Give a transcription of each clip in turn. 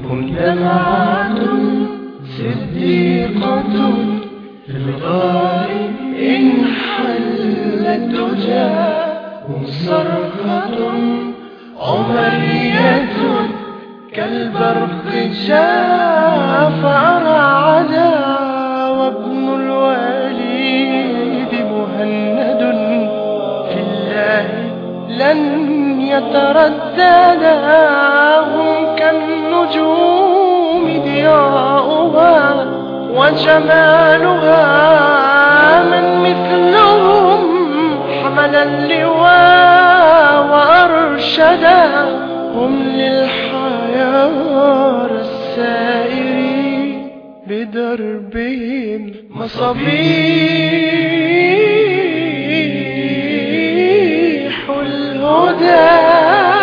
هم دمعة صديقة في الغار إن حلت تجاه هم صرخة عمرية كالبرق جاء فرعدا وابن الوليد مهند في الله لن يترددا هم كالنجوم ضياؤها وجمالها من مثلهم حمل اللواء وأرشدا هم للحيار السائرين بدربهم مصابيح الهدى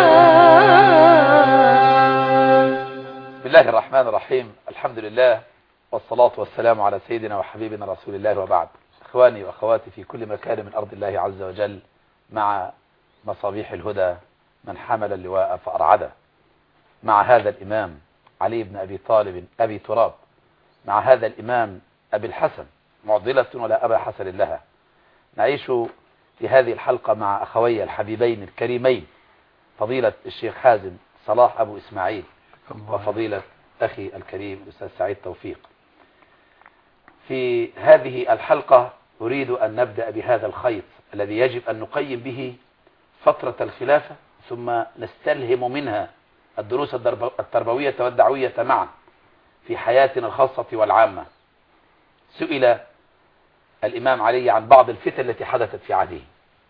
بسم الله الرحمن الرحيم الحمد لله والصلاة والسلام على سيدنا وحبيبنا رسول الله وبعد إخواني وأخواتي في كل مكان من أرض الله عز وجل مع مصابيح الهدى من حمل اللواء فأرعده مع هذا الإمام علي بن أبي طالب أبي تراب مع هذا الإمام أبي الحسن معضلة ولا أبا حسن لها نعيش في هذه الحلقة مع أخوي الحبيبين الكريمين فضيلة الشيخ حازم صلاح أبو إسماعيل وفضيلة أخي الكريم الأستاذ سعيد توفيق في هذه الحلقة أريد أن نبدأ بهذا الخيط الذي يجب أن نقيم به فترة الخلافة ثم نستلهم منها الدروس التربوية والدعوية معا في حياتنا الخاصة والعامة سئل الإمام علي عن بعض الفتن التي حدثت في عهده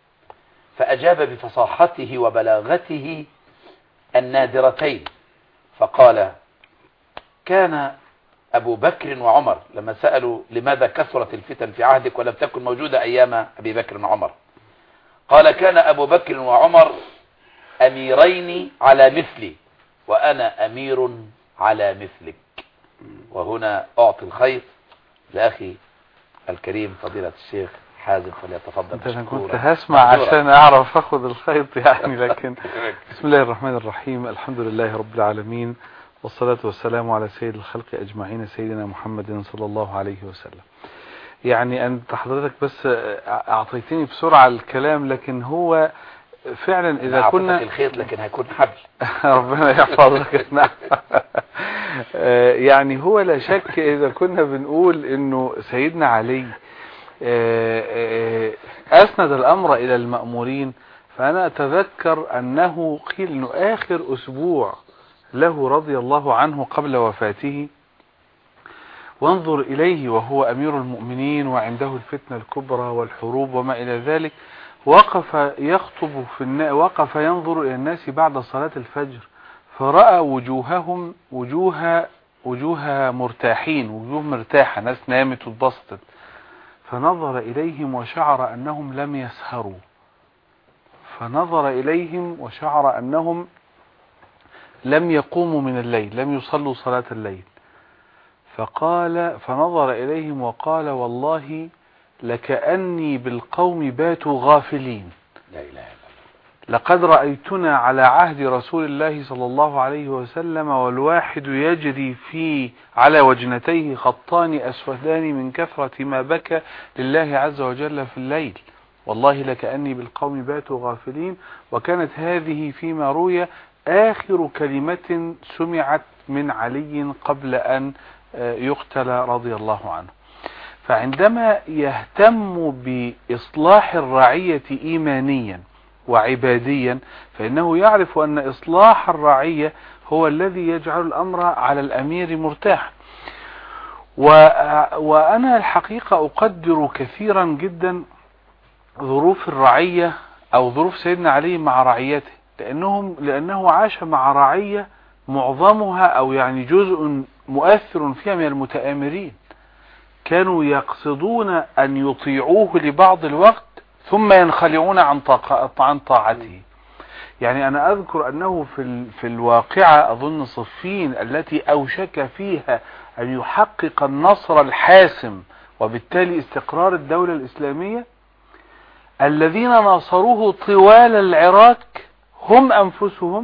فأجاب بفصاحته وبلاغته النادرتين فقال كان أبو بكر وعمر لما سألوا لماذا كثرت الفتن في عهدك ولم تكن موجودة أيام أبي بكر وعمر قال كان أبو بكر وعمر أميرين على مثلي وأنا أمير على مثلك وهنا أعطي الخيط لأخي الكريم فضيلة الشيخ حازم فليتفضل انت انا مشكورا. كنت هسمع مشكورا. عشان اعرف اخذ الخيط يعني لكن بسم الله الرحمن الرحيم الحمد لله رب العالمين والصلاة والسلام على سيد الخلق اجمعين سيدنا محمد صلى الله عليه وسلم يعني انت حضرتك بس اعطيتني بسرعة الكلام لكن هو فعلا أنا اذا أعطيتك كنا الخيط لكن هيكون حبل ربنا يحفظك نعم آه، يعني هو لا شك اذا كنا بنقول انه سيدنا علي آه، آه، اسند الامر الى المأمورين فانا اتذكر انه قيل انه اخر اسبوع له رضي الله عنه قبل وفاته وانظر اليه وهو امير المؤمنين وعنده الفتنة الكبرى والحروب وما الى ذلك وقف يخطب في النا... وقف ينظر الى الناس بعد صلاة الفجر فرأى وجوههم وجوه وجوه مرتاحين وجوه مرتاحة ناس نامت واتبسطت فنظر إليهم وشعر أنهم لم يسهروا فنظر إليهم وشعر أنهم لم يقوموا من الليل لم يصلوا صلاة الليل فقال فنظر إليهم وقال والله لكأني بالقوم باتوا غافلين لا إله إلا الله لقد رأيتنا على عهد رسول الله صلى الله عليه وسلم والواحد يجري في على وجنتيه خطان أسودان من كثرة ما بكى لله عز وجل في الليل والله لكأني بالقوم باتوا غافلين وكانت هذه فيما روي آخر كلمة سمعت من علي قبل أن آه، يقتل رضي الله عنه فعندما يهتم بإصلاح الرعية إيمانيا وعباديا فإنه يعرف أن إصلاح الرعية هو الذي يجعل الأمر على الأمير مرتاحا و... وأنا الحقيقة أقدر كثيرا جدا ظروف الرعية أو ظروف سيدنا علي مع رعيته لأنهم لأنه عاش مع رعية معظمها أو يعني جزء مؤثر فيها من المتآمرين كانوا يقصدون أن يطيعوه لبعض الوقت ثم ينخلعون عن طاقة عن طاعته يعني أنا أذكر أنه في ال... في الواقعة أظن صفين التي أوشك فيها أن يحقق النصر الحاسم وبالتالي استقرار الدولة الإسلامية الذين ناصروه طوال العراق هم أنفسهم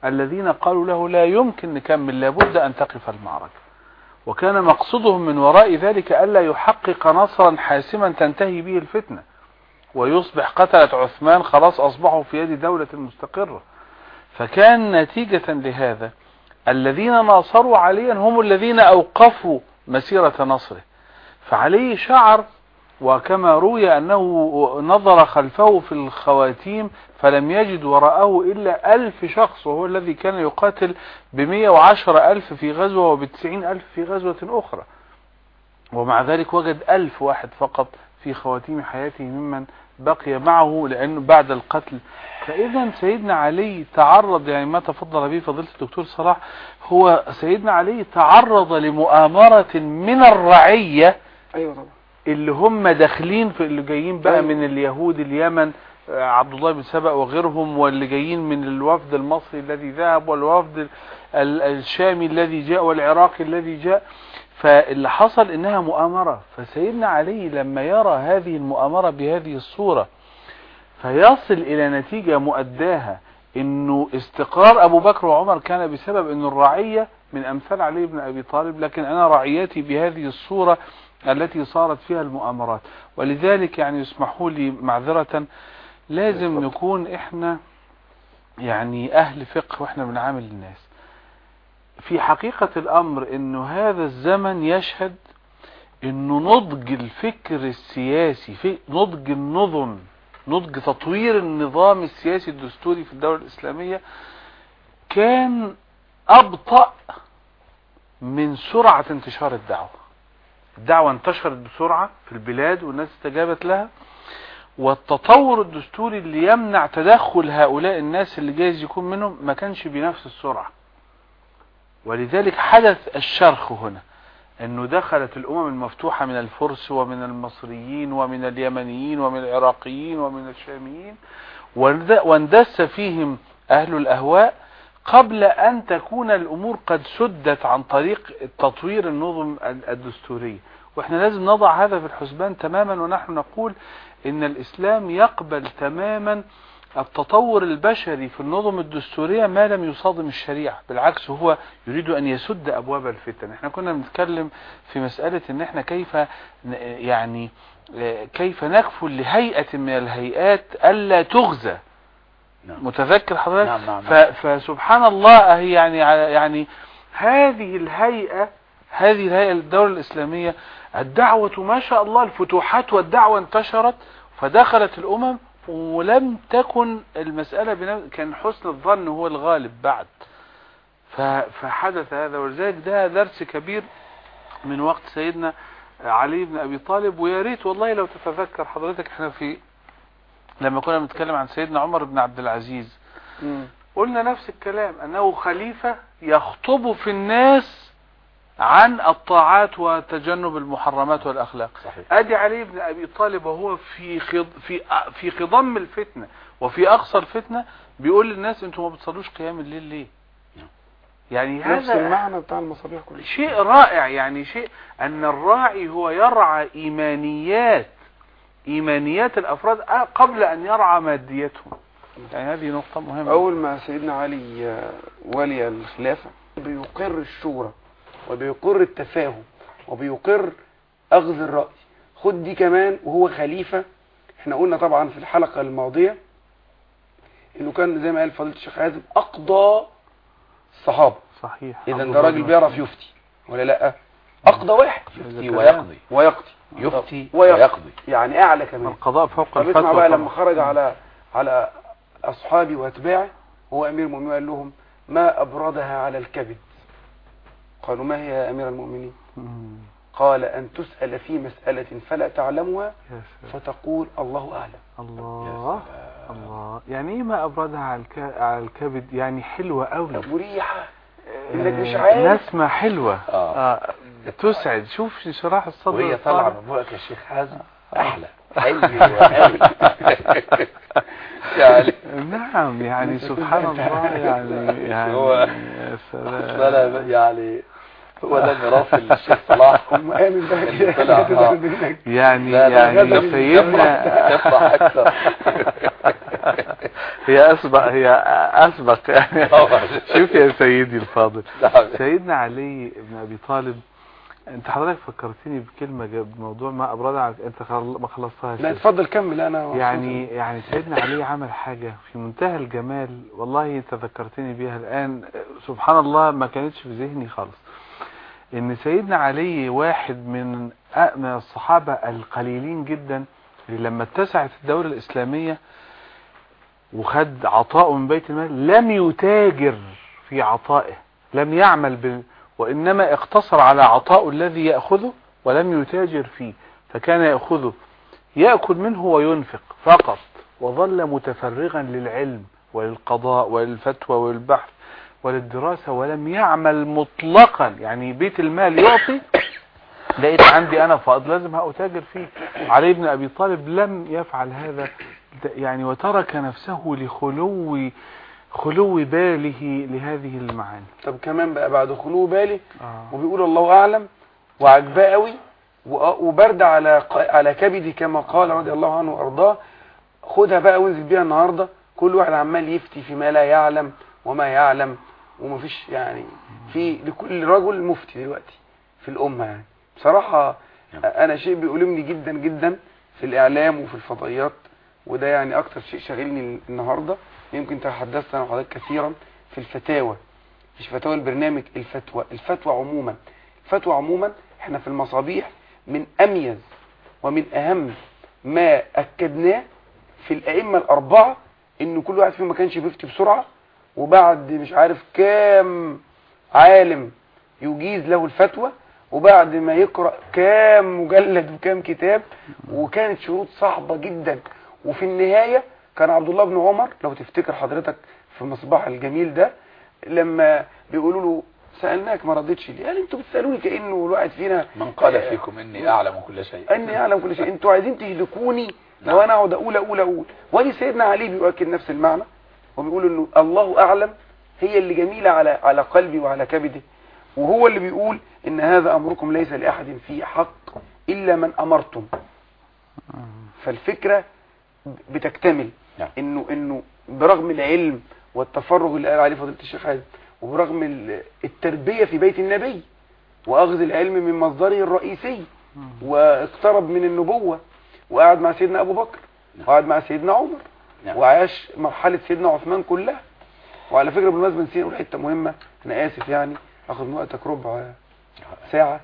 الذين قالوا له لا يمكن نكمل لابد أن تقف المعركة وكان مقصودهم من وراء ذلك ألا يحقق نصرا حاسما تنتهي به الفتنة ويصبح قتلة عثمان خلاص أصبحوا في يد دولة مستقرة فكان نتيجة لهذا الذين ناصروا عليا هم الذين أوقفوا مسيرة نصره فعليه شعر وكما روي أنه نظر خلفه في الخواتيم فلم يجد وراءه إلا ألف شخص وهو الذي كان يقاتل بمية وعشر ألف في غزوة وبتسعين ألف في غزوة أخرى ومع ذلك وجد ألف واحد فقط في خواتيم حياته ممن بقي معه لأنه بعد القتل فإذا سيدنا علي تعرض يعني ما تفضل به فضيلة الدكتور صلاح هو سيدنا علي تعرض لمؤامرة من الرعية ايوه طبعا اللي هم داخلين في اللي جايين بقى أيوة. من اليهود اليمن آه، عبد الله بن سبأ وغيرهم واللي جايين من الوفد المصري الذي ذهب والوفد ال- ال- الشامي الذي جاء والعراقي الذي جاء فاللي حصل انها مؤامرة فسيدنا علي لما يرى هذه المؤامرة بهذه الصورة فيصل الى نتيجة مؤداها انه استقرار ابو بكر وعمر كان بسبب ان الرعية من امثال علي بن ابي طالب لكن انا رعيتي بهذه الصورة التي صارت فيها المؤامرات ولذلك يعني يسمحوا لي معذرة لازم نكون احنا يعني اهل فقه واحنا بنعامل الناس في حقيقة الامر انه هذا الزمن يشهد انه نضج الفكر السياسي في نضج النظم نضج تطوير النظام السياسي الدستوري في الدولة الاسلامية كان ابطأ من سرعة انتشار الدعوة الدعوة انتشرت بسرعة في البلاد والناس استجابت لها والتطور الدستوري اللي يمنع تدخل هؤلاء الناس اللي جايز يكون منهم ما كانش بنفس السرعة ولذلك حدث الشرخ هنا انه دخلت الامم المفتوحة من الفرس ومن المصريين ومن اليمنيين ومن العراقيين ومن الشاميين واند- واندس فيهم اهل الاهواء قبل ان تكون الامور قد سدت عن طريق تطوير النظم ال- الدستورية واحنا لازم نضع هذا في الحسبان تماما ونحن نقول ان الاسلام يقبل تماما التطور البشري في النظم الدستورية ما لم يصادم الشريعة بالعكس هو يريد ان يسد ابواب الفتن احنا كنا بنتكلم في مسألة ان احنا كيف ن- يعني آه، كيف نكفل لهيئة من الهيئات الا تغزى نعم. متذكر حضرتك نعم، نعم، ف- نعم. فسبحان الله هي يعني يعني هذه الهيئة هذه الهيئة الدولة الإسلامية الدعوة ما شاء الله الفتوحات والدعوة انتشرت فدخلت الأمم ولم تكن المسألة بنفس كان حسن الظن هو الغالب بعد ف- فحدث هذا ولذلك ده درس كبير من وقت سيدنا علي بن أبي طالب ويا ريت والله لو تتذكر حضرتك احنا في لما كنا بنتكلم عن سيدنا عمر بن عبد العزيز مم. قلنا نفس الكلام انه خليفة يخطب في الناس عن الطاعات وتجنب المحرمات والاخلاق صحيح ادي علي بن ابي طالب وهو في خض في في خضم الفتنه وفي اقصى الفتنه بيقول للناس انتوا ما بتصلوش قيام الليل ليه نعم. يعني نفس هذا المعنى بتاع المصابيح كلها شيء رائع يعني شيء ان الراعي هو يرعى ايمانيات ايمانيات الافراد قبل ان يرعى ماديتهم يعني هذه نقطة مهمة اول ما سيدنا علي آه، ولي الخلافة بيقر الشورى وبيقر التفاهم وبيقر اخذ الرأي خد دي كمان وهو خليفة احنا قلنا طبعا في الحلقة الماضية انه كان زي ما قال فضيلة الشيخ حازم اقضى الصحابة صحيح اذا عبد ده الله راجل بن بيعرف يفتي ولا لا اقضى واحد يفتي كلام. ويقضي ويقضي يفتي ويقضي. ويقضي يعني اعلى كمان القضاء فوق طب الفتوى اسمع بقى طبعا. لما خرج على على اصحابه واتباعه هو امير المؤمنين قال لهم ما ابردها على الكبد قالوا ما هي يا امير المؤمنين مم. قال ان تسال في مساله فلا تعلمها يا سلام. فتقول الله اعلم الله الله يعني ايه ما ابردها على الك... على الكبد يعني حلوة قوي مريحه انك مش آه، عارف نسمة حلوة آه. آه. تسعد شوف شراح الصدر وهي طالعه الصالح. من بقك يا شيخ حازم احلى حلوه قوي يعني نعم يعني سبحان الله يعني يعني هو- يا اصل سلام انا يعني هو ده ميراث الشيخ صلاح ام امن بقى اللي كده طلع، آه. هتزعل منك. يعني لا، لا، يعني غزل سيدنا تفرح اكثر هي اسبق هي اسبق يعني طبعا. شوف يا سيدي الفاضل نعم. سيدنا علي بن ابي طالب انت حضرتك فكرتني بكلمه جاب بموضوع ما ابرد على انت خل... ما خلصتهاش لا لسه. اتفضل كمل انا يعني يعني سيدنا علي عمل حاجة في منتهى الجمال والله انت ذكرتني بيها الآن سبحان الله ما كانتش في ذهني خالص ان سيدنا علي واحد من أ- من الصحابة القليلين جدا اللي لما اتسعت الدولة الإسلامية وخد عطاء من بيت المال لم يتاجر في عطائه لم يعمل بال وإنما اقتصر على عطائه الذي يأخذه ولم يتاجر فيه فكان يأخذه يأكل منه وينفق فقط وظل متفرغا للعلم وللقضاء وللفتوى وللبحث وللدراسة ولم يعمل مطلقا يعني بيت المال يعطي لقيت عندي انا فائض لازم هأتاجر فيه علي بن ابي طالب لم يفعل هذا يعني وترك نفسه لخلو خلو باله لهذه المعاني طب كمان بقى بعد خلو بالي آه. وبيقول الله اعلم وعجباه قوي و- وبرد على ق- على كبدي كما قال رضي الله عنه وارضاه خدها بقى وانزل بيها النهارده كل واحد عمال يفتي فيما لا يعلم وما يعلم ومفيش يعني في لكل رجل مفتي دلوقتي في الامه يعني بصراحه نعم. انا شيء بيؤلمني جدا جدا في الاعلام وفي الفضائيات وده يعني اكتر شيء شاغلني النهارده يمكن تحدثت انا وحضرتك كثيرا في الفتاوى مش فتاوى البرنامج الفتوى الفتوى عموما الفتوى عموما احنا في المصابيح من اميز ومن اهم ما اكدناه في الائمه الاربعه ان كل واحد فيهم ما كانش بيفتي بسرعه وبعد مش عارف كام عالم يجيز له الفتوى وبعد ما يقرأ كام مجلد وكام كتاب وكانت شروط صعبة جدا وفي النهاية كان عبد الله بن عمر لو تفتكر حضرتك في المصباح الجميل ده لما بيقولوا له سألناك ما رضيتش ليه قال انتوا بتسألوني كأنه الواحد فينا من قال فيكم اني اعلم كل شيء اني اعلم كل شيء انتوا عايزين تهلكوني لو انا اقعد اقول اقول اقول ودي سيدنا علي بيؤكد نفس المعنى وبيقول انه الله اعلم هي اللي جميلة على على قلبي وعلى كبدي وهو اللي بيقول ان هذا امركم ليس لاحد فيه حق الا من امرتم فالفكرة بتكتمل نعم. انه انه برغم العلم والتفرغ اللي قال عليه فضيله الشيخ حازم وبرغم ال- التربية في بيت النبي واخذ العلم من مصدره الرئيسي واقترب من النبوة وقعد مع سيدنا ابو بكر نعم. وقعد مع سيدنا عمر نعم. وعاش مرحلة سيدنا عثمان كلها وعلى فكرة بالمناسبة نسينا نقول حتة مهمة انا اسف يعني اخذ من وقتك ربع ساعة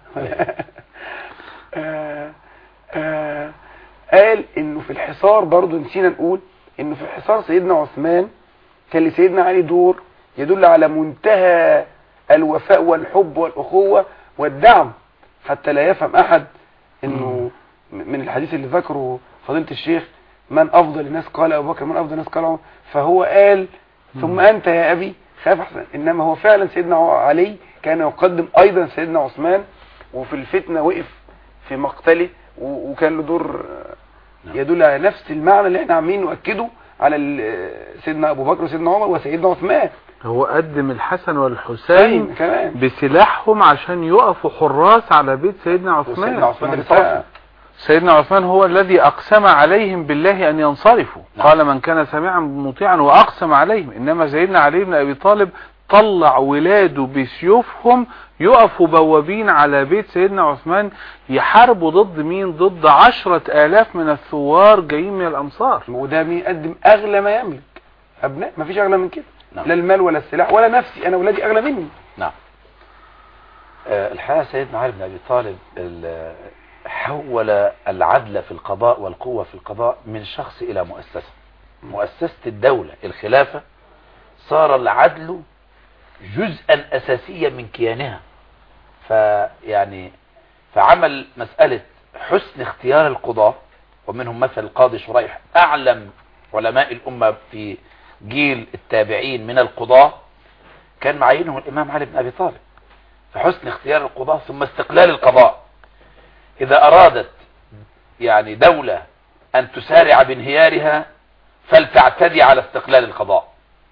آه، آه، قال انه في الحصار برضو نسينا نقول انه في الحصار سيدنا عثمان كان لسيدنا علي دور يدل على منتهى الوفاء والحب والاخوة والدعم حتى لا يفهم احد انه من الحديث اللي ذكره فضيلة الشيخ من افضل الناس قال ابو بكر من افضل الناس قال عمر فهو قال ثم انت يا ابي خاف احسن انما هو فعلا سيدنا علي كان يقدم ايضا سيدنا عثمان وفي الفتنة وقف في مقتله و- وكان له دور آه، نعم. يدل على نفس المعنى اللي احنا عاملين نؤكده على ال- آه، سيدنا ابو بكر وسيدنا عمر وسيدنا عثمان هو قدم الحسن والحسين كمان بسلاحهم عشان يقفوا حراس على بيت سيدنا عثمان وسيدنا عثمان اللي ف- صرفه. سيدنا عثمان هو الذي أقسم عليهم بالله أن ينصرفوا نعم. قال من كان سميعا مطيعا وأقسم عليهم إنما سيدنا علي بن أبي طالب طلع ولاده بسيوفهم يقفوا بوابين على بيت سيدنا عثمان يحاربوا ضد مين ضد عشرة آلاف من الثوار جايين من الأمصار وده بيقدم اغلى ما يملك ابناء مفيش اغلى من كده نعم. لا المال ولا السلاح ولا نفسي انا ولادي اغلى مني نعم آه، الحقيقة سيدنا علي بن أبي طالب ال- حول العدل في القضاء والقوة في القضاء من شخص إلى مؤسسة مؤسسة الدولة الخلافة صار العدل جزءا أساسيا من كيانها فيعني فعمل مسألة حسن اختيار القضاة ومنهم مثل القاضي شريح أعلم علماء الأمة في جيل التابعين من القضاة كان معينهم الإمام علي بن أبي طالب فحسن اختيار القضاة ثم استقلال القضاء إذا أرادت يعني دولة أن تسارع بانهيارها فلتعتدي على استقلال القضاء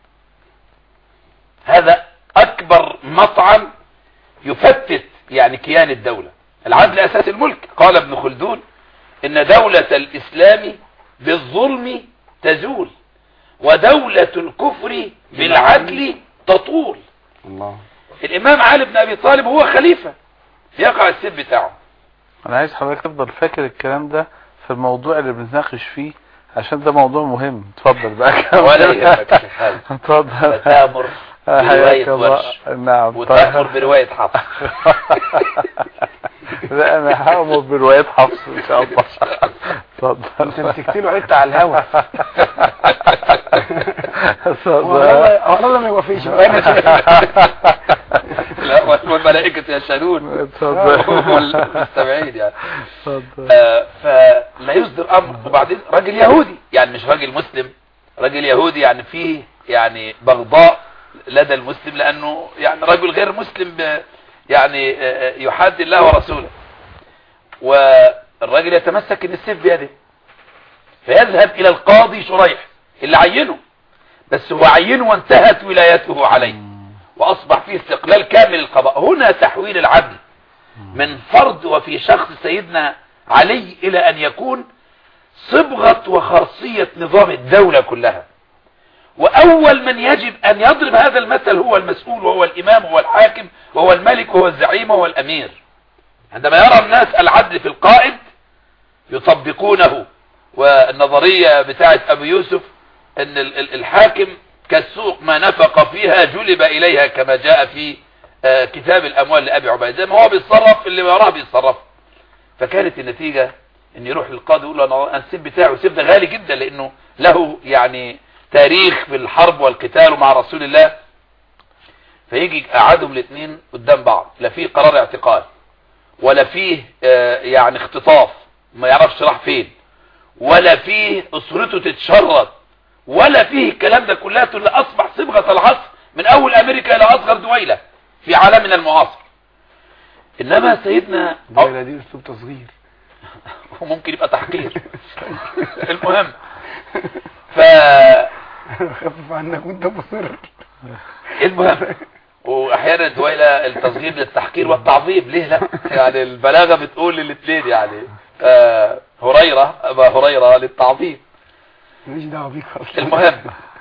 هذا أكبر مطعم يفتت يعني كيان الدولة العدل أساس الملك قال ابن خلدون إن دولة الإسلام بالظلم تزول ودولة الكفر بالعدل تطول الله الامام علي بن ابي طالب هو خليفة يقع السيف بتاعه انا عايز حضرتك تفضل فاكر الكلام ده في الموضوع اللي بنتناقش فيه عشان ده موضوع مهم اتفضل بقى ولا يهمك يا شيخ خالد. اتفضل فتامر برواية حياك الله ورش نعم وتأمر برواية حفص لا انا هأمر برواية حفص ان شاء الله اتفضل انت مسكت له حته على الهوا اتفضل والله والله ما يوافقش لا والملائكة يشهدون اتفضل والمستمعين يعني اتفضل آه، فلا يصدر امر وبعدين راجل يهودي يعني مش راجل مسلم راجل يهودي يعني فيه يعني بغضاء لدى المسلم لانه يعني رجل غير مسلم ب- يعني آه، آه، يحاد الله ورسوله والراجل يتمسك ان السيف بيده فيذهب الى القاضي شريح اللي عينه بس هو عينه وانتهت ولايته عليه واصبح فيه استقلال كامل للقضاء هنا تحويل العدل من فرد وفي شخص سيدنا علي الى ان يكون صبغة وخاصية نظام الدولة كلها واول من يجب ان يضرب هذا المثل هو المسؤول وهو الامام وهو الحاكم وهو الملك وهو الزعيم وهو الامير عندما يرى الناس العدل في القائد يطبقونه والنظرية بتاعت ابو يوسف ان ال- ال- الحاكم كالسوق ما نفق فيها جلب اليها كما جاء في آه، كتاب الاموال لابي عبيد زي ما هو بيتصرف اللي وراه بيتصرف فكانت النتيجة ان يروح للقاضي يقول له انا السيف بتاعه السيف ده غالي جدا لانه له يعني تاريخ في الحرب والقتال مع رسول الله فيجي قعدهم الاثنين قدام بعض لا فيه قرار اعتقال ولا فيه آه، يعني اختطاف ما يعرفش راح فين ولا فيه اسرته تتشرد ولا فيه الكلام ده كلها اللي اصبح صبغة العصر من اول امريكا الى اصغر دويلة في عالمنا المعاصر انما سيدنا الدولة دي اسلوب تصغير وممكن يبقى تحقير المهم ف خفف عنك وانت مصر المهم واحيانا دويلة التصغير للتحقير والتعظيم ليه لا يعني البلاغة بتقول للاثنين يعني آه هريرة ابا هريرة للتعظيم ماليش دعوه بيك اصلا المهم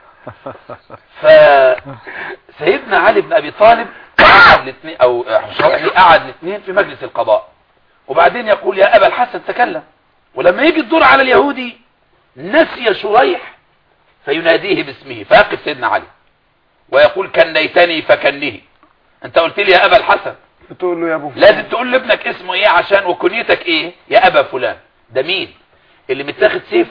فسيدنا علي بن ابي طالب قعد الاثنين او شرعي قعد الاثنين في مجلس القضاء وبعدين يقول يا ابا الحسن تكلم ولما يجي الدور على اليهودي نسي شريح فيناديه باسمه فيقف سيدنا علي ويقول كنيتني فكنه انت قلت لي يا ابا الحسن بتقول له يا ابو لازم تقول لابنك اسمه ايه عشان وكنيتك ايه يا ابا فلان ده مين اللي متاخد سيفه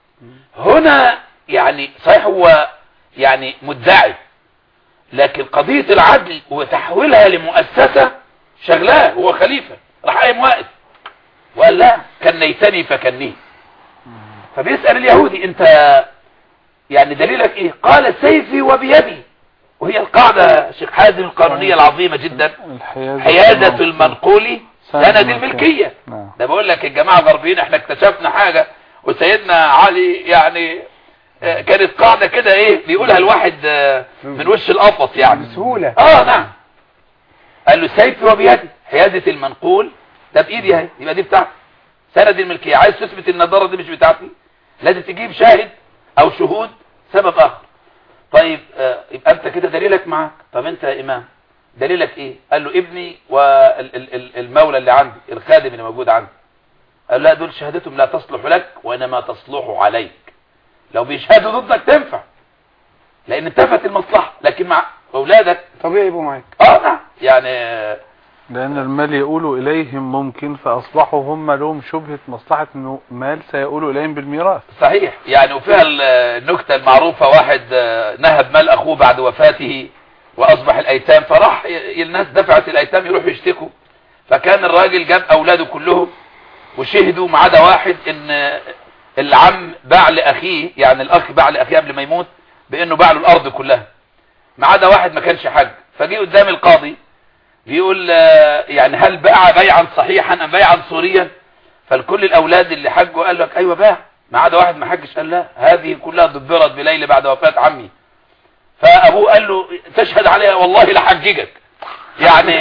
هنا يعني صحيح هو يعني مدعي لكن قضية العدل وتحويلها لمؤسسة شغلاه هو خليفة راح قايم واقف وقال لا كنيتني فكنيه فبيسأل اليهودي انت يعني دليلك ايه قال سيفي وبيدي وهي القاعدة شيخ حازم القانونية العظيمة جدا الحيازة حيازة المنقول سند سند الملكية. الملكية نعم ده بقول لك الجماعة الغربيين احنا اكتشفنا حاجة وسيدنا علي يعني آه، كانت قاعدة كده ايه بيقولها الواحد آه، من وش القفص يعني بسهولة اه نعم قال له سيفي وبيدي حيازة المنقول ده بايدي اهي يبقى دي بتاعتي سند الملكية عايز تثبت النضارة دي مش بتاعتي لازم تجيب شاهد او شهود سبب اخر طيب آه، يبقى انت كده دليلك معاك طب انت يا امام دليلك ايه قال له ابني والمولى اللي عندي الخادم اللي موجود عندي قال لا دول شهادتهم لا تصلح لك وانما تصلح عليك لو بيشهدوا ضدك تنفع لان انتفت المصلحة لكن مع اولادك طبيعي يبقوا معاك اه نعم يعني آه، لأن المال يقول إليهم ممكن فأصبحوا هم لهم شبهة مصلحة إنه مال سيقول إليهم بالميراث صحيح يعني وفيها ال- النكتة المعروفة واحد آه، نهب مال اخوه بعد وفاته واصبح الايتام فراح ي- الناس دفعت الايتام يروحوا يشتكوا فكان الراجل جاب اولاده كلهم وشهدوا ما عدا واحد ان العم باع لاخيه يعني الاخ باع لاخيه قبل ما يموت بانه باع له الارض كلها ما عدا واحد ما كانش حج فجي قدام القاضي بيقول آه، يعني هل باع بيعا صحيحا ام بيعا صوريا فالكل الاولاد اللي حجوا قال لك ايوه باع ما عدا واحد ما حجش قال لا هذه كلها دبرت بليل بعد وفاة عمي فابوه قال له تشهد عليها والله لحججك يعني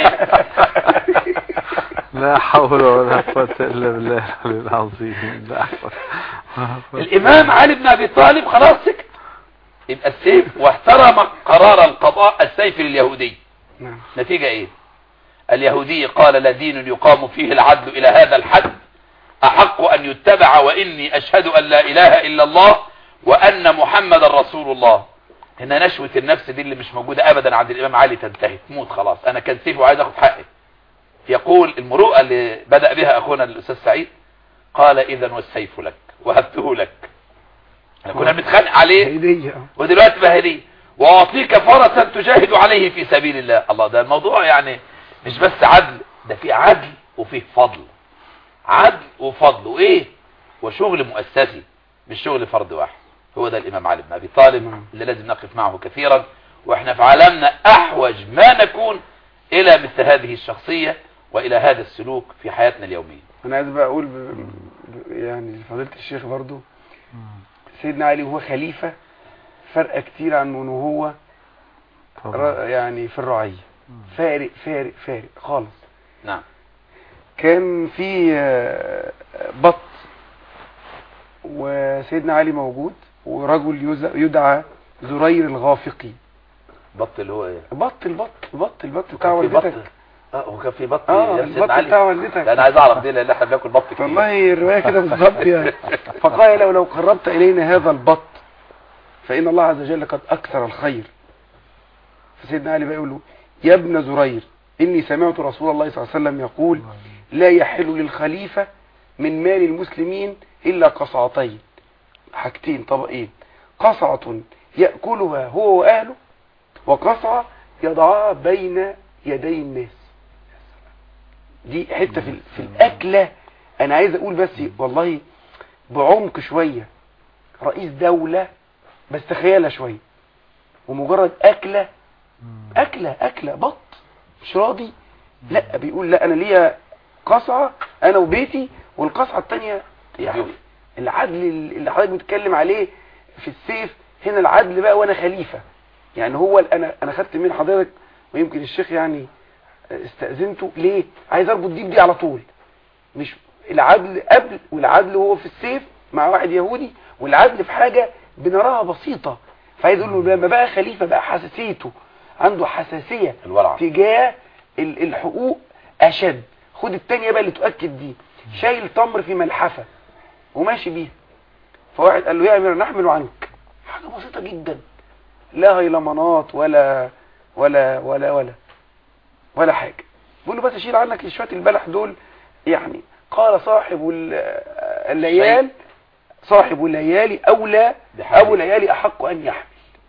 لا حول ولا قوة إلا بالله العلي العظيم لا حول ولا قوة. الامام علي بن ابي طالب خلاص سكت يبقى السيف واحترم قرار القضاء السيف لليهودي نعم نتيجة ايه اليهودي قال لا دين يقام فيه العدل الى هذا الحد احق ان يتبع واني اشهد ان لا اله الا الله وان محمد رسول الله هنا نشوة النفس دي اللي مش موجودة ابدا عند الامام علي تنتهي تموت خلاص انا كان سيفي وعايز اخد حقي يقول المروءة اللي بدأ بها اخونا الاستاذ سعيد قال اذا والسيف لك وهبته لك احنا كنا بنتخانق عليه هدية ودلوقتي بقى هديه واعطيك فرسا تجاهد عليه في سبيل الله الله ده الموضوع يعني مش بس عدل ده في عدل وفيه فضل عدل وفضل وايه وشغل مؤسسي مش شغل فرد واحد هو ده الامام علي بن ابي طالب اللي لازم نقف معه كثيرا واحنا في عالمنا احوج ما نكون الى مثل هذه الشخصية والى هذا السلوك في حياتنا اليومية انا عايز بقى اقول ب... ب... يعني فضيلة الشيخ برضو سيدنا علي وهو خليفة فرق كتير عن انه هو ر- يعني في الرعية فارق فارق فارق خالص نعم كان في آه، بط وسيدنا علي موجود ورجل يز- يدعى زرير الغافقي بط اللي هو ايه بط البط البط البط بتاع كان في بط والدتك اه هو كان في بط اه يا البط سيدنا علي بتاع والدتك لا انا عايز اعرف دي لان احنا بناكل بط كتير والله الرواية كده بالظبط يعني فقال له لو قربت إلينا هذا البط فإن الله عز وجل قد أكثر الخير فسيدنا علي بقى يقول له يا ابن زرير إني سمعت رسول الله صلى الله عليه وسلم يقول لا يحل للخليفة من مال المسلمين إلا قصعتين حاجتين طبقين قصعة يأكلها هو وأهله وقصعة يضعها بين يدي الناس دي حتة في, في الأكلة أنا عايز أقول بس والله بعمق شوية رئيس دولة بس تخيلها شوية ومجرد أكلة أكلة أكلة بط مش راضي لا بيقول لا أنا ليا قصعة أنا وبيتي والقصعة التانية يعني ضيوف. العدل اللي حضرتك بتتكلم عليه في السيف هنا العدل بقى وأنا خليفة يعني هو ال- أنا أنا خدت من حضرتك ويمكن الشيخ يعني استأذنته ليه عايز اربط دي بدي على طول مش العدل قبل والعدل وهو في السيف مع واحد يهودي والعدل في حاجة بنراها بسيطة فعايز اقول له لما بقى خليفة بقى حساسيته عنده حساسية الورع تجاه ال- الحقوق اشد خد التانية بقى اللي تؤكد دي شايل تمر في ملحفة وماشي بيها فواحد قال له يا امير نحمل عنك حاجة بسيطة جدا لا هيلمنات ولا ولا ولا ولا ولا حاجة بيقول له بس اشيل عنك شوية البلح دول يعني قال صاحب ال- الليال صاحب الليالي اولى بحاجة. ابو الليالي احق ان يحمل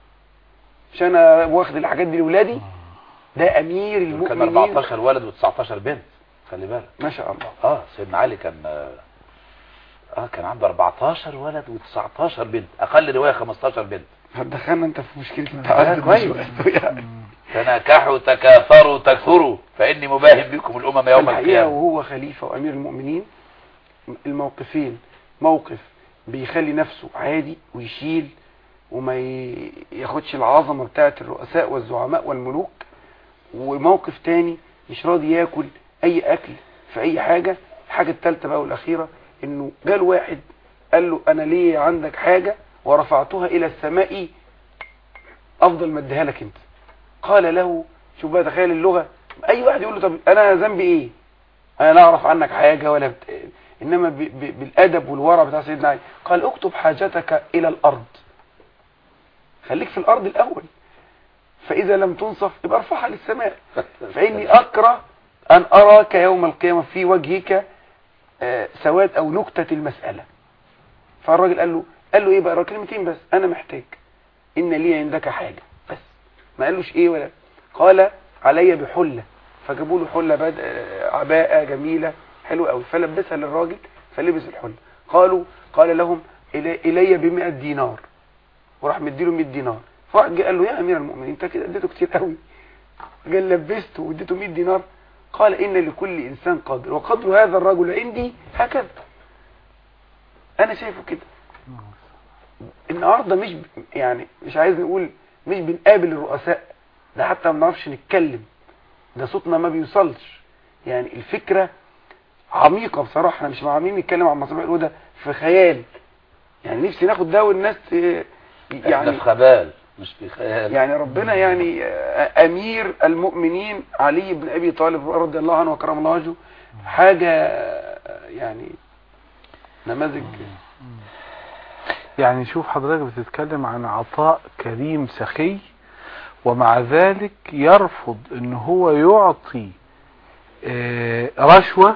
مش انا واخد الحاجات دي لاولادي ده امير كان المؤمنين 14 ولد و19 بنت خلي بالك ما شاء الله اه سيدنا علي كان اه كان عنده 14 ولد و19 بنت اقل روايه 15 بنت هتدخلنا انت في مشكلة آه، التعدد كويس. شوية. يعني. تناكحوا تكاثروا تكثروا فاني مباهم بكم الامم يوم الحقيقة القيامه وهو خليفة وامير المؤمنين الموقفين موقف بيخلي نفسه عادي ويشيل وما ي- ياخدش العظمة بتاعة الرؤساء والزعماء والملوك وموقف تاني مش راضي ياكل اي اكل في اي حاجة الحاجة التالتة بقى والاخيرة انه جال واحد قال له انا ليه عندك حاجة ورفعتها الى السماء افضل ما اديها لك انت قال له شوف بقى تخيل اللغة اي واحد يقول له طب انا ذنبي ايه انا لا اعرف عنك حاجة ولا بت... انما ب... ب... بالادب والورع بتاع سيدنا علي قال اكتب حاجتك الى الارض خليك في الارض الاول فاذا لم تنصف يبقى ارفعها للسماء فاني اكره ان اراك يوم القيامة في وجهك آه، سواد او نكتة المسألة فالراجل قال له قال له ايه بقى كلمتين بس انا محتاج ان لي عندك حاجة بس ما قالوش ايه ولا قال علي بحلة فجابوا له حلة بد... آه، عباءة جميلة حلوة قوي فلبسها للراجل فلبس الحلة قالوا قال لهم إلي, إلي بمئة دينار وراح مديله 100 دينار فواحد جه قال له يا امير المؤمنين انت كده اديته كتير قوي قال لبسته واديته 100 دينار قال ان لكل انسان قدر وقدر هذا الرجل عندي هكذا انا شايفه كده النهارده مش ب- يعني مش عايز نقول مش بنقابل الرؤساء ده حتى ما بنعرفش نتكلم ده صوتنا ما بيوصلش يعني الفكرة عميقة بصراحة احنا مش عاملين نتكلم عن مصابيح الهدى في خيال يعني نفسي ناخد ده والناس ت- احنا يعني في خبال مش في خيال يعني ربنا يعني آه، امير المؤمنين علي بن ابي طالب رضي الله عنه وكرم الله وجهه حاجه آه، يعني نماذج يعني شوف حضرتك بتتكلم عن عطاء كريم سخي ومع ذلك يرفض ان هو يعطي آه، رشوة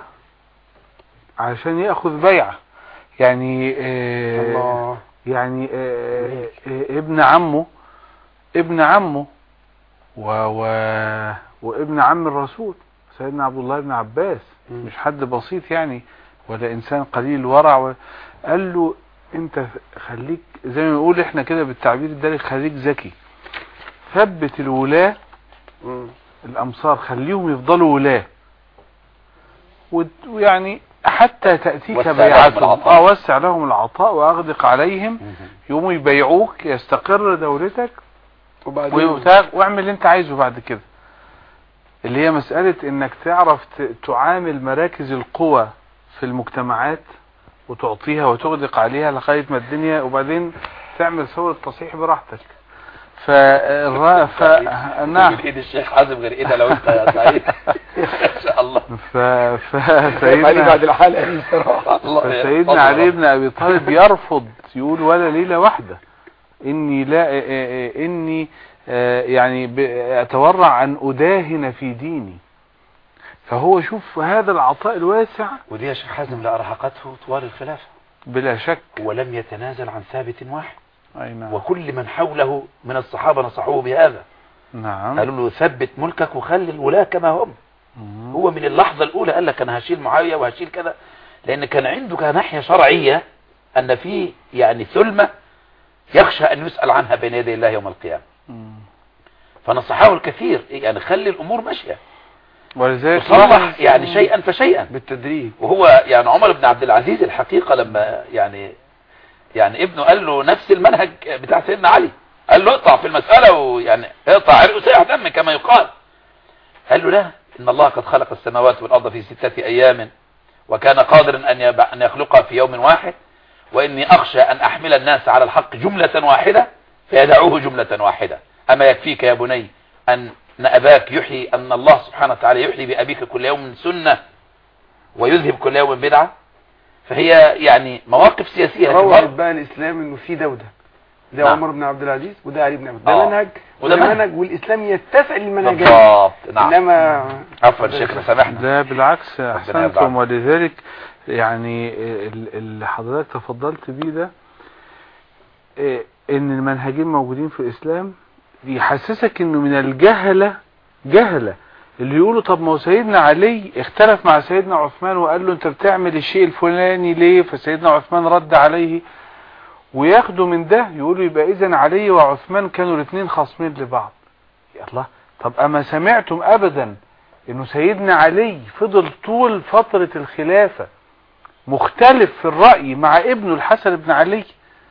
عشان ياخذ بيعة يعني آه، الله يعني آه، آه، ابن عمه ابن عمه و و وابن عم الرسول سيدنا عبد الله بن عباس مم. مش حد بسيط يعني ولا انسان قليل الورع و... قال له انت خليك زي ما بنقول احنا كده بالتعبير الدارج خليك ذكي ثبت الولاة مم. الامصار خليهم يفضلوا ولاة وت- ويعني حتى تأتيك وسع لهم بيعتهم العطاء. اه وسع لهم العطاء واغدق عليهم مهم. يقوموا يبيعوك يستقر دولتك وبعدين ويؤتاك واعمل اللي انت عايزه بعد كده اللي هي مسألة انك تعرف ت- تعامل مراكز القوى في المجتمعات وتعطيها وتغدق عليها لغاية ما الدنيا وبعدين تعمل ثورة تصحيح براحتك فالرا ف نعم ايد الشيخ حازم غير ايدها لو انت يا سعيد ان شاء الله ف ف علي بعد سيدنا الحلقه دي صراحه الله فسيدنا علي بن ابي طالب يرفض يقول ولا ليله واحده اني لا آه، آه، اني آه، يعني ب- اتورع ان اداهن في ديني فهو شوف هذا العطاء الواسع ودي يا شيخ حازم لأرهقته طوال الخلافة بلا شك ولم يتنازل عن ثابت واحد اي نعم وكل من حوله من الصحابة نصحوه بهذا نعم قالوا له ثبت ملكك وخلي الولاة كما هم مم. هو من اللحظة الأولى قال لك أنا هشيل معاوية وهشيل كذا لأن كان عنده كناحية شرعية أن في يعني ثلمة يخشى أن يسأل عنها بين يدي الله يوم القيامة مم. فنصحه الكثير يعني خلي الأمور ماشية ولذلك وصلح يعني شيئا فشيئا بالتدريج وهو يعني عمر بن عبد العزيز الحقيقة لما يعني يعني ابنه قال له نفس المنهج بتاع سيدنا علي قال له اقطع في المسألة ويعني اقطع عرق سيح دم كما يقال قال له لا إن الله قد خلق السماوات والأرض في ستة أيام وكان قادرا أن يب- أن يخلقها في يوم واحد وإني أخشى أن أحمل الناس على الحق جملة واحدة فيدعوه جملة واحدة أما يكفيك يا بني أن أن أباك يحيي أن الله سبحانه وتعالى يحيي بأبيك كل يوم سنة ويذهب كل يوم بدعة فهي يعني مواقف سياسية روعت كبار. بقى الاسلام انه في دوده ده نعم. عمر بن عبد العزيز وده علي بن ابي ده آه. منهج وده وده منهج. منهج والاسلام يتسع للمنهجات بالضبط نعم انما عفوا شيخنا سامحنا لا بالعكس يرضى احسنتم عنك. ولذلك يعني ال- اللي حضرتك تفضلت بيه ده إيه، ان المنهجين موجودين في الاسلام يحسسك انه من الجهلة جهلة اللي يقولوا طب ما هو سيدنا علي اختلف مع سيدنا عثمان وقال له انت بتعمل الشيء الفلاني ليه فسيدنا عثمان رد عليه وياخدوا من ده يقولوا يبقى اذا علي وعثمان كانوا الاثنين خاصمين لبعض يا الله طب اما سمعتم ابدا انه سيدنا علي فضل طول فترة الخلافة مختلف في الرأي مع ابنه الحسن بن علي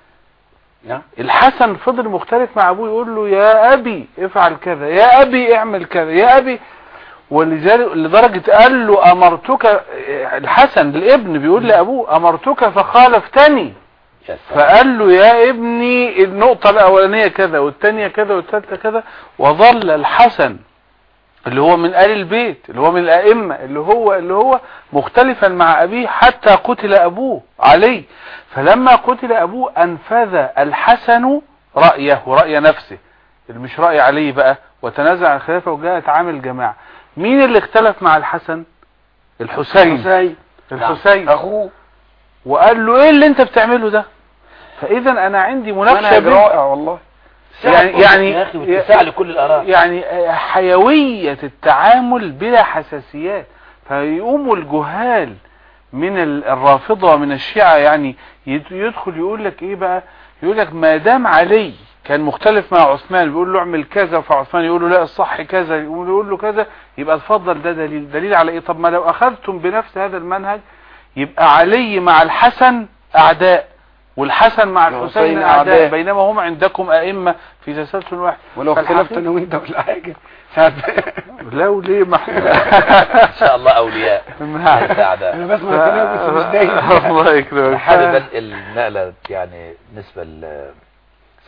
نعم الحسن فضل مختلف مع ابوه يقول له يا ابي افعل كذا يا ابي اعمل كذا يا ابي ولذلك لدرجة قال له امرتك الحسن الابن بيقول لابوه امرتك فخالفتني يا سلام فقال له يا ابني النقطة الاولانية كذا والثانية كذا والثالثة كذا وظل الحسن اللي هو من آل البيت اللي هو من الأئمة اللي هو اللي هو مختلفا مع أبيه حتى قتل أبوه علي فلما قتل أبوه أنفذ الحسن رأيه ورأي نفسه اللي مش رأي علي بقى وتنازع عن الخلافة وجاءت عامل جماعة مين اللي اختلف مع الحسن الحسين حسين الحسين اخوه وقال له ايه اللي انت بتعمله ده فاذا انا عندي مناقشه منهج بين- رائع والله يعني يعني يا أخي واتساع لكل الآراء يعني حيوية التعامل بلا حساسيات فيقوموا الجهال من ال- الرافضة ومن الشيعة يعني يد- يدخل يقول لك ايه بقى يقول لك ما دام علي كان مختلف مع عثمان بيقول له اعمل كذا فعثمان يقول له لا الصح كذا يقول يقول له كذا يبقى اتفضل ده دليل دليل على ايه طب ما لو اخذتم بنفس هذا المنهج يبقى علي مع الحسن اعداء والحسن مع الحسين الحسين أعداء. اعداء بينما هم عندكم ائمه في تسلسل واحد ولو فالحقيقة- اختلفت انا وانت ولا حاجه ساعات لا وليه ما إن شاء الله أولياء نعم. ليس أعداء انا بسمع كلام بس مش دايما الله يكرمك حابب انقل النقلة يعني بالنسبة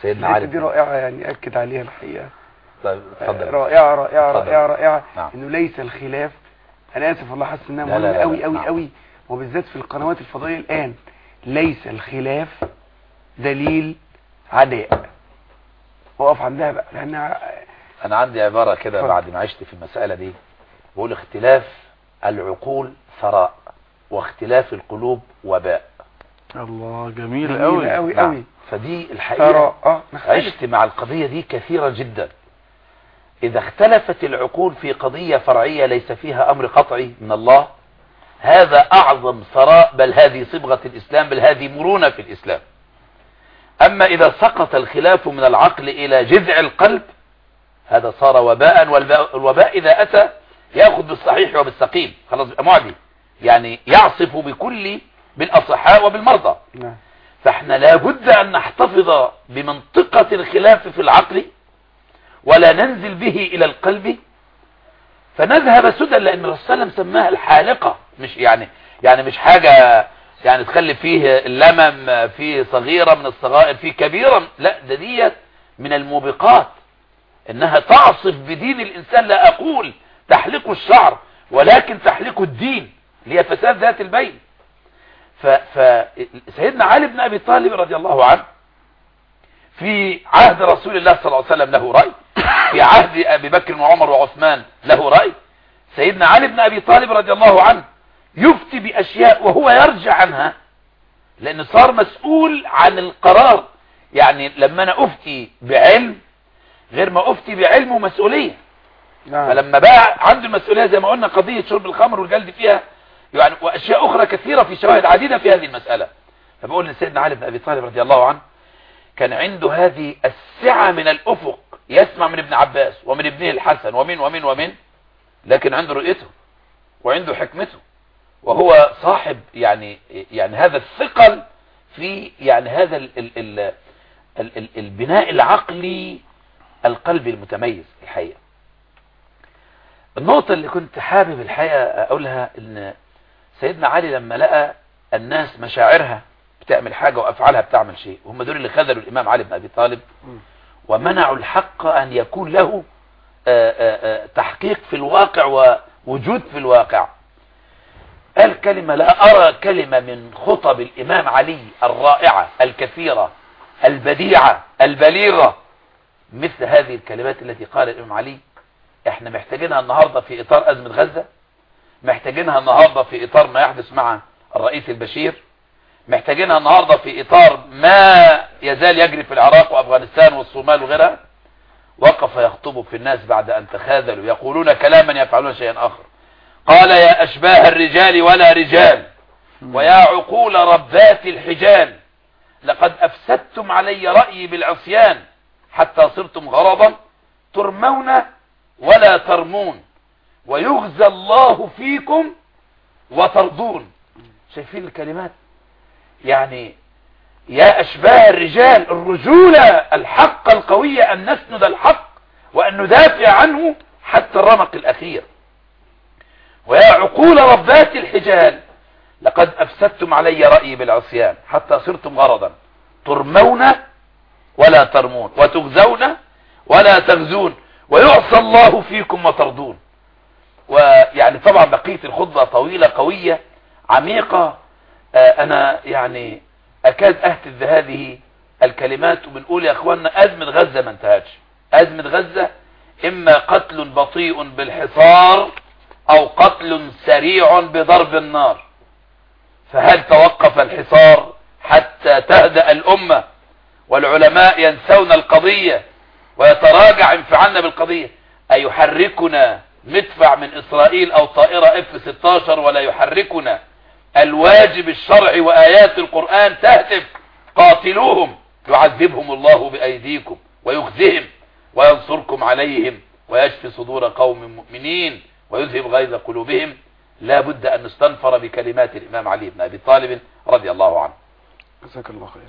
سيدنا الحته علي دي رائعه يعني اكد عليها الحقيقه طيب اتفضل رائعه رائعه اتفضل. رائعه رائعه نعم. انه ليس الخلاف انا اسف والله حاسس انها لا، لا، مهمه لا، قوي لا، قوي نعم. قوي وبالذات في القنوات الفضائيه الان ليس الخلاف دليل عداء وقف عندها بقى لانها انا عندي عبارة كده اتفضل. بعد ما عشت في المسألة دي بقول اختلاف العقول ثراء واختلاف القلوب وباء الله جميل جميلة قوي قوي نعم. قوي فدي الحقيقة ثراء اه نختلف عشت مع القضية دي كثيرا جدا إذا اختلفت العقول في قضية فرعية ليس فيها أمر قطعي من الله هذا أعظم ثراء بل هذه صبغة الإسلام بل هذه مرونة في الإسلام أما إذا سقط الخلاف من العقل إلى جذع القلب هذا صار وباء والباء- والوباء إذا أتى يأخذ بالصحيح وبالسقيم خلاص يبقى معدي يعني يعصف بكل بالأصحاء وبالمرضى نعم فاحنا لابد ان نحتفظ بمنطقة الخلاف في العقل ولا ننزل به الى القلب فنذهب سدى لان الرسول صلى الله عليه وسلم سماها الحالقة مش يعني يعني مش حاجة يعني تخلي فيه اللمم فيه صغيرة من الصغائر فيه كبيرة لا ده ديت من الموبقات انها تعصف بدين الانسان لا اقول تحلق الشعر ولكن تحلق الدين اللي هي فساد ذات البين فسيدنا علي بن أبي طالب رضي الله عنه في عهد رسول الله صلى الله عليه وسلم له رأي في عهد أبي بكر وعمر وعثمان له رأي سيدنا علي بن أبي طالب رضي الله عنه يفتي بأشياء وهو يرجع عنها لأنه صار مسؤول عن القرار يعني لما أنا أفتي بعلم غير ما أفتي بعلم ومسؤولية نعم فلما بقى عنده المسؤولية زي ما قلنا قضية شرب الخمر والجلد فيها يعني وأشياء أخرى كثيرة في شواهد عديدة في هذه المسألة فبقول لسيدنا علي بن أبي طالب رضي الله عنه كان عنده هذه السعة من الأفق يسمع من ابن عباس ومن ابنه الحسن ومن ومن ومن لكن عنده رؤيته وعنده حكمته وهو صاحب يعني يعني هذا الثقل في يعني هذا ال ال ال ال ال البناء العقلي القلبي المتميز الحقيقة النقطة اللي كنت حابب الحقيقة أقولها إن سيدنا علي لما لقى الناس مشاعرها بتعمل حاجة وأفعالها بتعمل شيء وهم دول اللي خذلوا الإمام علي بن أبي طالب ومنعوا الحق أن يكون له آه، آه، آه، تحقيق في الواقع ووجود في الواقع قال كلمة لا أرى كلمة من خطب الإمام علي الرائعة الكثيرة البديعة البليغة مثل هذه الكلمات التي قال الإمام علي احنا محتاجينها النهاردة في إطار أزمة غزة محتاجينها النهاردة في إطار ما يحدث مع الرئيس البشير محتاجينها النهاردة في إطار ما يزال يجري في العراق وأفغانستان والصومال وغيرها وقف يخطب في الناس بعد أن تخاذلوا يقولون كلاما يفعلون شيئا آخر قال يا أشباه الرجال ولا رجال ويا عقول ربات الحجال لقد أفسدتم علي رأيي بالعصيان حتى صرتم غرضا ترمون ولا ترمون ويغزى الله فيكم وترضون شايفين الكلمات يعني يا أشباه الرجال الرجولة الحق القوية أن نسند الحق وأن ندافع عنه حتى الرمق الأخير ويا عقول ربات الحجال لقد أفسدتم علي رأيي بالعصيان حتى صرتم غرضا ترمون ولا ترمون وتغزون ولا تغزون ويعصى الله فيكم وترضون ويعني طبعا بقية الخطبة طويلة قوية عميقة آه أنا يعني أكاد أهتف هذه الكلمات وبنقول يا أخوانا أزمة غزة ما انتهتش أزمة غزة إما قتل بطيء بالحصار أو قتل سريع بضرب النار فهل توقف الحصار حتى تهدأ الأمة والعلماء ينسون القضية ويتراجع انفعالنا بالقضية أيحركنا مدفع من إسرائيل أو طائرة F-16 ولا يحركنا الواجب الشرعي وآيات القرآن تهتف قاتلوهم يعذبهم الله بأيديكم ويخزهم وينصركم عليهم ويشفي صدور قوم مؤمنين ويذهب غيظ قلوبهم لا بد أن نستنفر بكلمات الإمام علي بن أبي طالب رضي الله عنه جزاك الله خير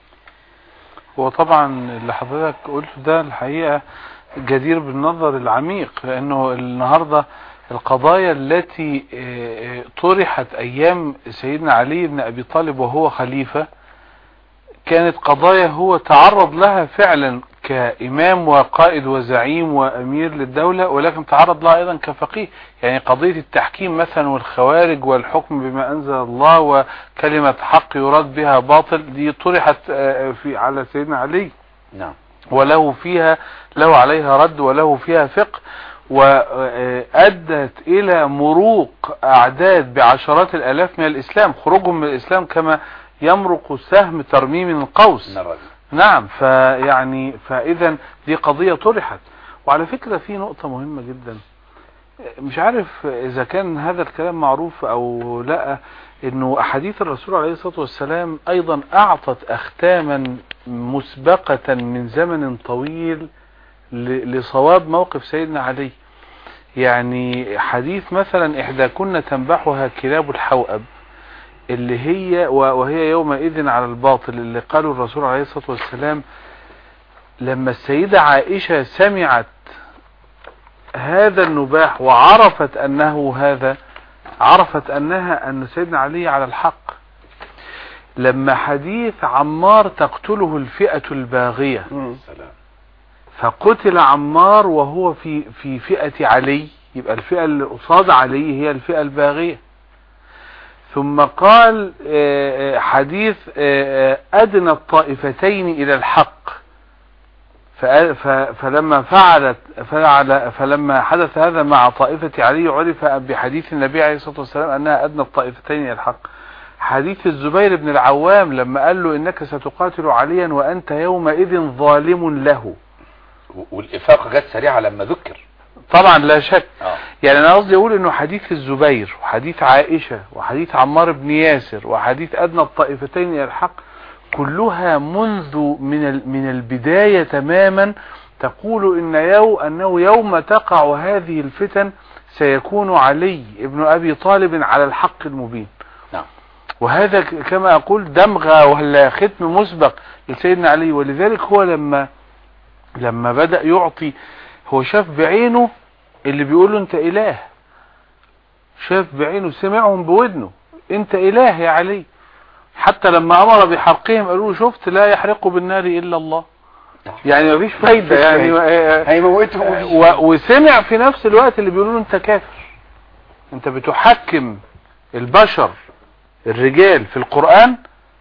هو طبعا اللي حضرتك قلته ده الحقيقة جدير بالنظر العميق لأنه النهاردة القضايا التي طرحت أيام سيدنا علي بن أبي طالب وهو خليفة كانت قضايا هو تعرض لها فعلا كإمام وقائد وزعيم وأمير للدولة ولكن تعرض لها أيضا كفقيه يعني قضية التحكيم مثلا والخوارج والحكم بما أنزل الله وكلمة حق يراد بها باطل دي طرحت آه، في على سيدنا علي نعم وله فيها له عليها رد وله فيها فقه وأدت إلى مروق أعداد بعشرات الآلاف من الإسلام خروجهم من الإسلام كما يمرق سهم ترميم من القوس من الرجل نعم فيعني فإذا دي قضية طرحت وعلى فكرة في نقطة مهمة جدا مش عارف إذا كان هذا الكلام معروف أو لا إنه أحاديث الرسول عليه الصلاة والسلام أيضا أعطت أختاما مسبقة من زمن طويل ل- لصواب موقف سيدنا علي يعني حديث مثلا إحدى كنا تنبحها كلاب الحوأب اللي هي و- وهي يومئذ على الباطل اللي قاله الرسول عليه الصلاة والسلام لما السيدة عائشة سمعت هذا النباح وعرفت أنه هذا عرفت أنها أن سيدنا علي على الحق لما حديث عمار تقتله الفئة الباغية مم. سلام فقتل عمار وهو في في فئة علي يبقى الفئة اللي قصاد علي هي الفئة الباغية ثم قال آه، آه، حديث آه، آه، أدنى الطائفتين إلى الحق فقال- ف- فلما فعلت فعل فلما حدث هذا مع طائفة علي عرف بحديث النبي عليه الصلاة والسلام أنها أدنى الطائفتين إلى الحق حديث الزبير بن العوام لما قال له إنك ستقاتل عليا وأنت يومئذ ظالم له و- والإفاقة جت سريعة لما ذكر طبعا لا شك اه يعني انا قصدي اقول انه حديث الزبير وحديث عائشة وحديث عمار بن ياسر وحديث ادنى الطائفتين الى الحق كلها منذ من ال- من البداية تماما تقول ان يو انه يوم تقع هذه الفتن سيكون علي ابن ابي طالب على الحق المبين نعم وهذا ك- كما اقول دمغة ولا ختم مسبق لسيدنا علي ولذلك هو لما لما بدأ يعطي هو شاف بعينه اللي بيقول له انت اله شاف بعينه سمعهم بودنه انت اله يا علي حتى لما امر بحرقهم قالوا له شفت لا يحرق بالنار الا الله يعني مفيش فايدة يعني هيموتهم و- وسمع في نفس الوقت اللي بيقولوا له انت كافر انت بتحكم البشر الرجال في القرآن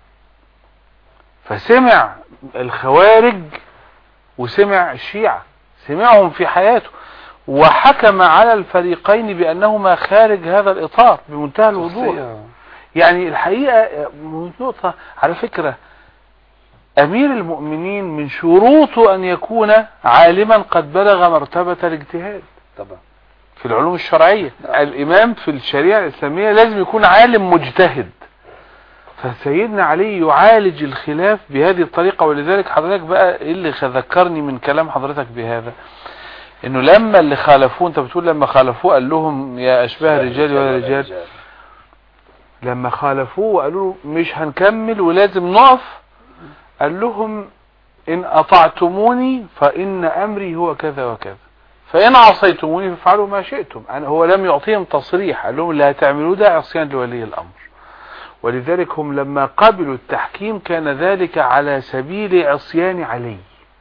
فسمع الخوارج وسمع الشيعة سمعهم في حياته وحكم على الفريقين بأنهما خارج هذا الإطار بمنتهى الوضوح شخصية. يعني الحقيقة نقطة على فكرة أمير المؤمنين من شروطه أن يكون عالما قد بلغ مرتبة الاجتهاد طبعا في العلوم الشرعية الإمام في الشريعة الإسلامية لازم يكون عالم مجتهد فسيدنا علي يعالج الخلاف بهذه الطريقة ولذلك حضرتك بقى إيه اللي ذكرني من كلام حضرتك بهذا انه لما اللي خالفوه انت بتقول لما خالفوه قال لهم يا اشباه الرجال ولا رجال لما خالفوه وقالوا له مش هنكمل ولازم نقف قال لهم ان اطعتموني فان امري هو كذا وكذا فان عصيتموني فافعلوا ما شئتم أنا هو لم يعطيهم تصريح قال لهم اللي هتعملوه ده عصيان لولي الامر ولذلك هم لما قبلوا التحكيم كان ذلك على سبيل عصيان علي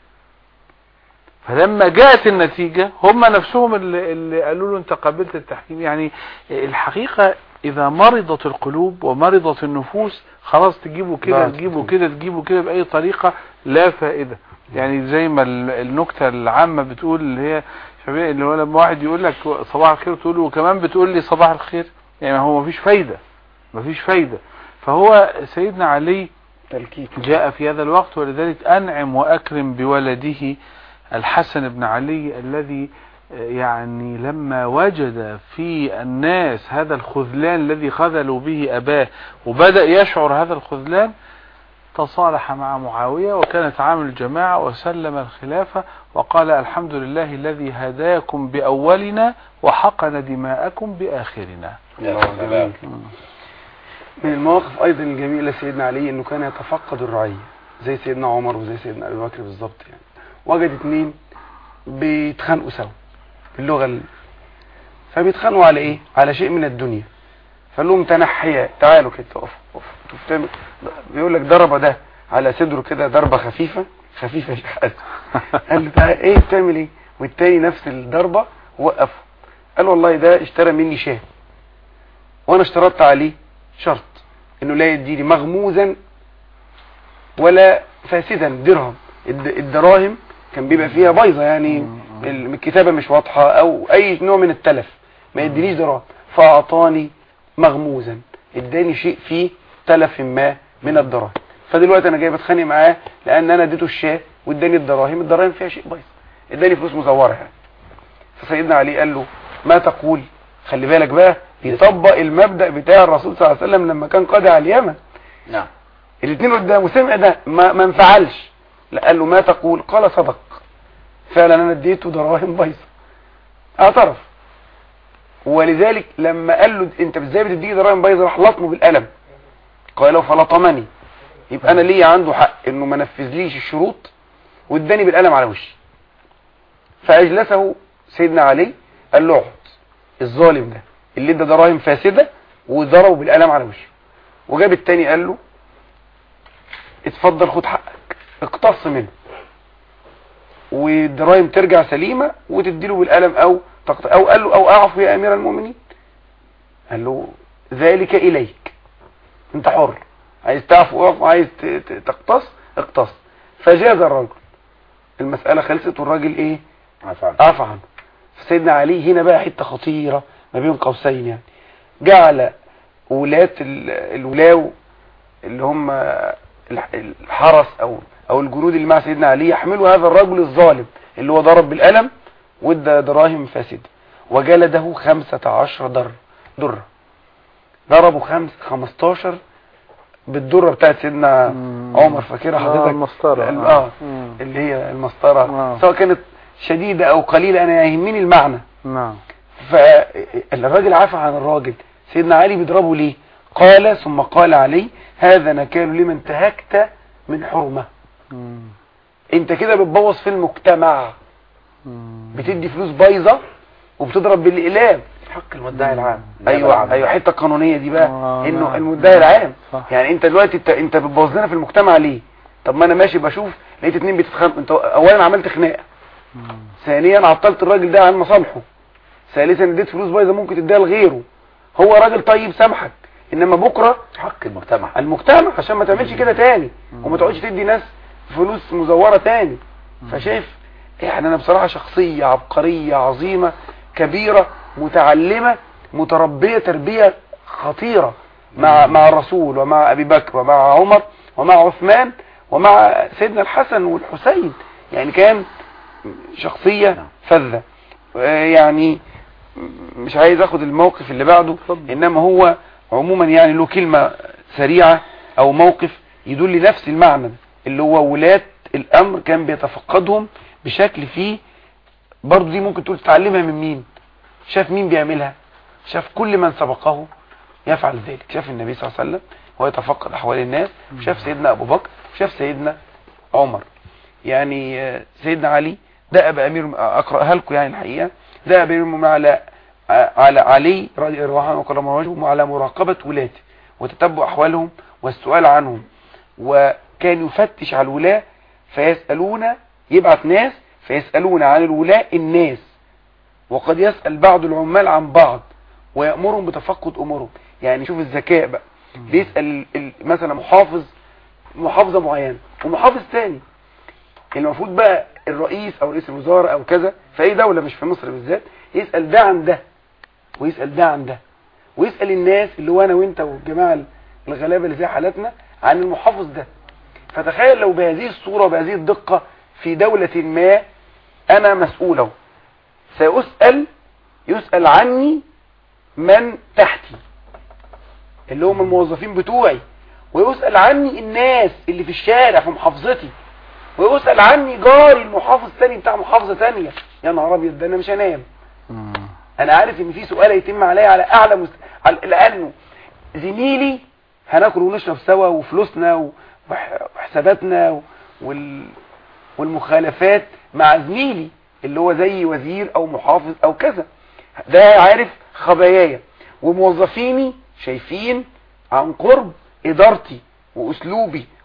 فلما جاءت النتيجة هم نفسهم اللي, اللي قالوا له انت قبلت التحكيم يعني الحقيقة اذا مرضت القلوب ومرضت النفوس خلاص تجيبوا كده ضاعت تجيبوا القلوب. كده تجيبوا كده بأي طريقة لا فائدة يعني زي ما ال- النكتة العامة بتقول اللي هي شبيه اللي هو لما واحد يقول لك صباح الخير تقول له وكمان بتقول لي صباح الخير يعني هو مفيش فايدة مفيش فايدة فهو سيدنا علي تلكيك جاء في هذا الوقت ولذلك أنعم وأكرم بولده الحسن بن علي الذي يعني لما وجد في الناس هذا الخذلان الذي خذلوا به أباه وبدأ يشعر هذا الخذلان تصالح مع معاوية وكانت عامل الجماعة وسلم الخلافة وقال الحمد لله الذي هداكم بأولنا وحقن دماءكم بآخرنا يا سلام من المواقف ايضا الجميله سيدنا علي انه كان يتفقد الرعيه زي سيدنا عمر وزي سيدنا ابي بكر بالظبط يعني وجد اتنين بيتخانقوا سوا باللغه ال... فبيتخانقوا على ايه على شيء من الدنيا فقال لهم تنحيا تعالوا كده اقفوا اقفوا انتوا بتعمل- بيقول لك ضرب ده على صدره كده ضربة خفيفة خفيفة يا شيخ حسن قال له تعالى ايه بتعمل ايه والتاني نفس الضربة وقفه قال والله ده اشترى مني شاه وانا اشترطت عليه شرط انه لا يديني مغموزا ولا فاسدا درهم الد- الدراهم كان بيبقى فيها بايظه يعني ال- الكتابه مش واضحه او اي نوع من التلف ما يدينيش دراهم فاعطاني مغموزا اداني شيء فيه تلف ما من الدراهم فدلوقتي انا جاي بتخانق معاه لان انا اديته الشاه واداني الدراهم الدراهم فيها شيء بايظ اداني فلوس مزوره يعني فسيدنا علي قال له ما تقول خلي بالك بقى يطبق المبدأ بتاع الرسول صلى الله عليه وسلم لما كان قاضي على اليمن نعم الاثنين قدامه سمع ده ما, ما انفعلش لا قال له ما تقول قال صدق فعلا انا اديته دراهم بايظه اعترف ولذلك لما قال له انت ازاي بتديني دراهم بايظه راح لطمه بالقلم قال له فلطمني يبقى انا ليا عنده حق انه ما نفذليش الشروط واداني بالقلم على وشي فاجلسه سيدنا علي قال له اقعد الظالم ده اللي ادى دراهم فاسده وضربه بالقلم على وشه وجاب التاني قال له اتفضل خد حقك اقتص منه والدراهم ترجع سليمة وتديله بالقلم او تقط... او قال له او اعفو يا امير المؤمنين قال له ذلك اليك انت حر عايز تعفو اعفو عايز ت- ت- تقتص اقتص فجاز الرجل المسألة خلصت والراجل ايه عفوا عفى عنه سيدنا علي هنا بقى حته خطيره ما بين قوسين يعني جعل ولاة ال- الولاو اللي هم الح- الحرس او او الجنود اللي مع سيدنا علي يحملوا هذا الرجل الظالم اللي هو ضرب بالقلم وادى دراهم فاسده وجلده خمسة عشر در درة ضربوا خمس خمستاشر بالدرة بتاعت سيدنا مم. عمر فاكرها آه، حضرتك المسطرة. ال- اه مم. اللي هي المسطرة آه. سواء كانت شديدة او قليلة انا يهمني المعنى نعم فالراجل عفى عن الراجل سيدنا علي بيضربه ليه قال ثم قال علي هذا نكال لمن تهكت من حرمة مم. انت كده بتبوظ في المجتمع مم. بتدي فلوس بايظة وبتضرب بالاقلام حق المدعي العام ايوه ايوه الحته القانونيه دي بقى آه، انه نعم. المدعي العام صح. يعني انت دلوقتي انت انت بتبوظ لنا في المجتمع ليه طب ما انا ماشي بشوف لقيت اتنين بيتخانقوا انت اولا عملت خناقه مم. ثانيا عطلت الراجل ده عن مصالحه ثالثا اديت فلوس بايظه ممكن تديها لغيره هو راجل طيب سامحك انما بكره حق المجتمع المجتمع عشان ما تعملش كده تاني وما تقعدش تدي ناس فلوس مزوره تاني فشايف يعني انا بصراحه شخصيه عبقريه عظيمه كبيره متعلمه متربيه تربيه خطيره مع مع الرسول ومع ابي بكر ومع عمر ومع عثمان ومع سيدنا الحسن والحسين يعني كان شخصيه فذه آه، يعني مش عايز اخد الموقف اللي بعده اتفضل. انما هو عموما يعني له كلمة سريعة او موقف يدل نفس المعنى ده، اللي هو ولاة الامر كان بيتفقدهم بشكل فيه برضو دي ممكن تقول تتعلمها من مين شاف مين بيعملها شاف كل من سبقه يفعل ذلك شاف النبي صلى الله عليه وسلم وهو يتفقد احوال الناس شاف سيدنا ابو بكر شاف سيدنا عمر يعني آه، سيدنا علي ده ابا امير اقراها لكم يعني الحقيقه ده امير المؤمنين على على علي رضي الله عنه وكرم وجهه وعلى مراقبه ولاته وتتبع احوالهم والسؤال عنهم وكان يفتش على الولاة فيسألون يبعث ناس فيسألون عن الولاة الناس وقد يسأل بعض العمال عن بعض ويأمرهم بتفقد أمورهم يعني شوف الذكاء بقى بيسأل ال- مثلا محافظ محافظة معينة ومحافظ تاني المفروض بقى الرئيس او رئيس الوزراء او كذا في اي دولة مش في مصر بالذات يسأل ده عن ده ويسأل ده عن ده ويسأل الناس اللي هو انا وانت والجماعة الغلابة اللي زي حالتنا عن المحافظ ده فتخيل لو بهذه الصورة وبهذه الدقة في دولة ما انا مسؤوله سيسأل يسأل عني من تحتي اللي هم الموظفين بتوعي ويسأل عني الناس اللي في الشارع في محافظتي ويسأل عني جاري المحافظ الثاني بتاع محافظة ثانية يا نهار ابيض ده انا مش هنام مم. انا عارف ان في سؤال هيتم عليا على اعلى مست... على... لانه زميلي هناكل ونشرب سوا وفلوسنا و- وح- وحساباتنا و- وال... والمخالفات مع زميلي اللي هو زي وزير او محافظ او كذا ده عارف خباياي وموظفيني شايفين عن قرب ادارتي واسلوبي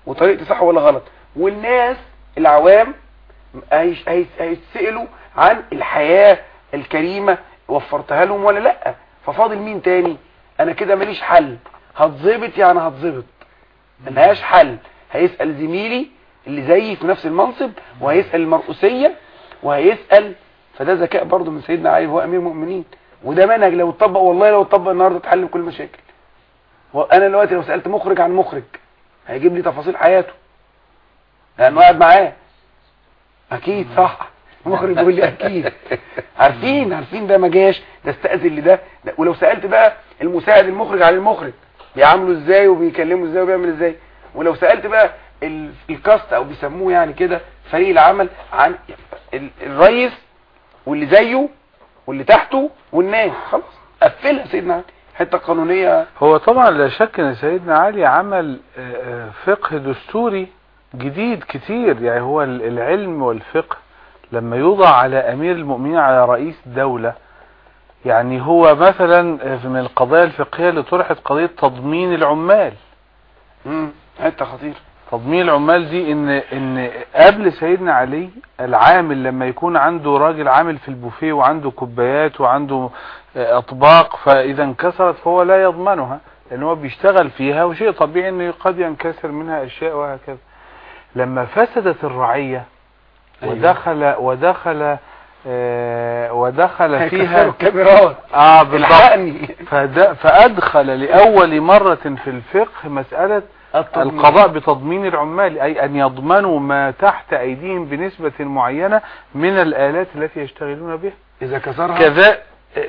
وطريقتي صح ولا غلط والناس العوام هيش- هيس- هيتسألوا عن الحياة الكريمة وفرتها لهم ولا لا ففاضل مين تاني انا كده ماليش حل هتظبط يعني هتظبط ملهاش حل هيسأل زميلي اللي زيي في نفس المنصب وهيسأل المرؤوسية وهيسأل فده ذكاء برضه من سيدنا علي هو امير المؤمنين وده منهج لو اتطبق والله لو اتطبق النهارده تحل كل المشاكل وانا دلوقتي لو سألت مخرج عن مخرج هيجيب لي تفاصيل حياته لانه قاعد معاه اكيد صح المخرج بيقول لي اكيد عارفين عارفين ده ما جاش ده استأذن لده ده- ولو سألت بقى المساعد المخرج عن المخرج بيعامله ازاي وبيكلمه ازاي وبيعمل ازاي ولو سألت بقى ال- الكاست او بيسموه يعني كده فريق العمل عن ال- الرئيس واللي زيه واللي تحته والناس خلاص قفلها سيدنا علي. حته قانونيه هو طبعا لا شك ان سيدنا علي عمل آه، آه، فقه دستوري جديد كتير يعني هو ال- العلم والفقه لما يوضع على امير المؤمنين على رئيس دولة يعني هو مثلا آه، من القضايا الفقهية اللي طرحت قضية تضمين العمال امم حته خطيره تضمين العمال دي ان ان قبل سيدنا علي العامل لما يكون عنده راجل عامل في البوفيه وعنده كوبايات وعنده آه، اطباق فاذا انكسرت فهو لا يضمنها لان هو بيشتغل فيها وشيء طبيعي انه قد ينكسر منها اشياء وهكذا لما فسدت الرعية أيوة. ودخل ودخل آه، ودخل فيها هيكسروا الكاميرات اه بالضبط الحقني فد- فادخل لاول مرة في الفقه مسألة التضمين. القضاء بتضمين العمال أي أن يضمنوا ما تحت أيديهم بنسبة معينة من الآلات التي يشتغلون بها اذا كسرها كذا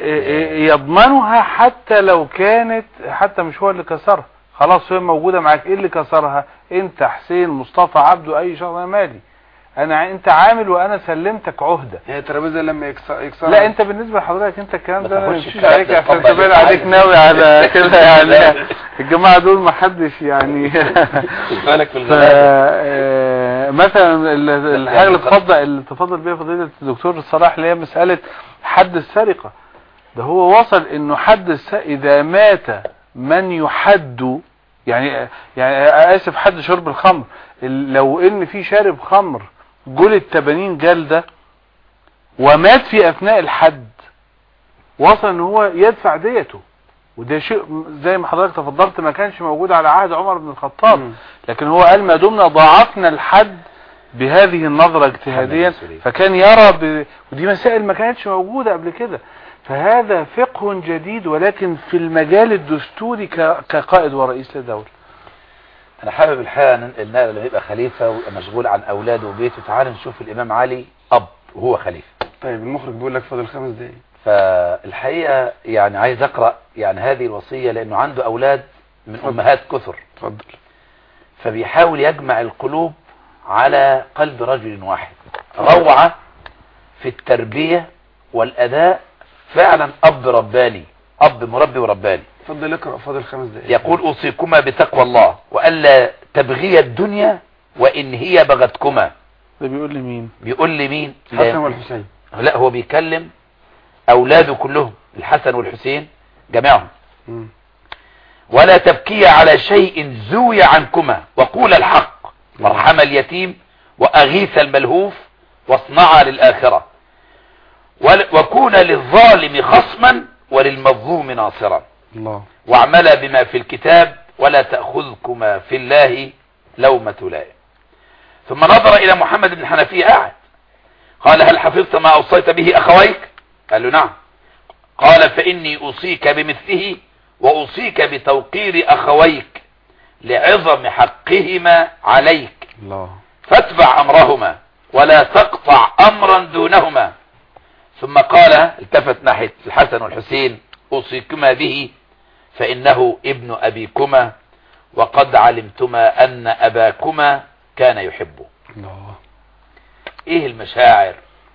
يضمنها حتى لو كانت حتى مش هو اللي كسرها خلاص هي موجودة معاك ايه اللي كسرها انت حسين مصطفى عبده اي شخص انا مالي انا انت عامل وانا سلمتك عهدة هي الترابيزه لما يكسر يكسرها لا انت بالنسبة لحضرتك انت الكلام ما ده ما تاخدش يمشيش الكلام عليك ده، عشان اتفضل تبان يا عليك معلم. ناوي على كده يعني الجماعة دول ما حدش يعني بالك في ف الغلابة آه، مثلا ال- الحاجة اللي تفضل اللي تفضل بيها فضيلة الدكتور صلاح اللي هي مسألة حد السرقة ده هو وصل انه حد الس... اذا مات من يحد يعني يعني اسف حد شرب الخمر ال- لو ان في شارب خمر جلد 80 جلدة ومات في اثناء الحد وصل ان هو يدفع ديته وده شيء زي ما حضرتك تفضلت ما كانش موجود على عهد عمر بن الخطاب مم. لكن هو قال ما دمنا ضاعفنا الحد بهذه النظرة اجتهاديا المسؤولية. فكان يرى ب... ودي مسائل ما كانتش موجودة قبل كده فهذا فقه جديد ولكن في المجال الدستوري ك... كقائد ورئيس لدولة انا حابب الحقيقه ننقل نقله لما يبقى خليفه ويبقى مشغول عن اولاده وبيته تعال نشوف الامام علي اب وهو خليفه طيب المخرج بيقول لك فاضل خمس دقايق فالحقيقه يعني عايز اقرا يعني هذه الوصيه لانه عنده اولاد من اتفضل. امهات كثر اتفضل فبيحاول يجمع القلوب على قلب رجل واحد روعه في التربيه والاداء فعلا اب رباني اب مربي ورباني اتفضل اقرا فاضل خمس دقايق يقول أوصيكما بتقوى الله وألا تبغي الدنيا وإن هي بغتكما ده بيقول لي مين بيقول لي مين الحسن لا, والحسين لا هو بيكلم أولاده كلهم الحسن والحسين جميعهم مم. ولا تبكي على شيء زوي عنكما وقول الحق وارحم اليتيم وأغيث الملهوف واصنعا للآخرة ول- وكون للظالم خصما وللمظلوم ناصرا الله واعملا بما في الكتاب ولا تأخذكما في الله لومة لائم ثم نظر إلى محمد بن حنفية قاعد قال هل حفظت ما أوصيت به أخويك قال له نعم قال فإني أوصيك بمثله وأوصيك بتوقير أخويك لعظم حقهما عليك الله فاتبع أمرهما ولا تقطع أمرا دونهما ثم قال التفت ناحية الحسن والحسين أوصيكما به فإنه ابن أبيكما وقد علمتما أن أباكما كان يحبه الله إيه المشاعر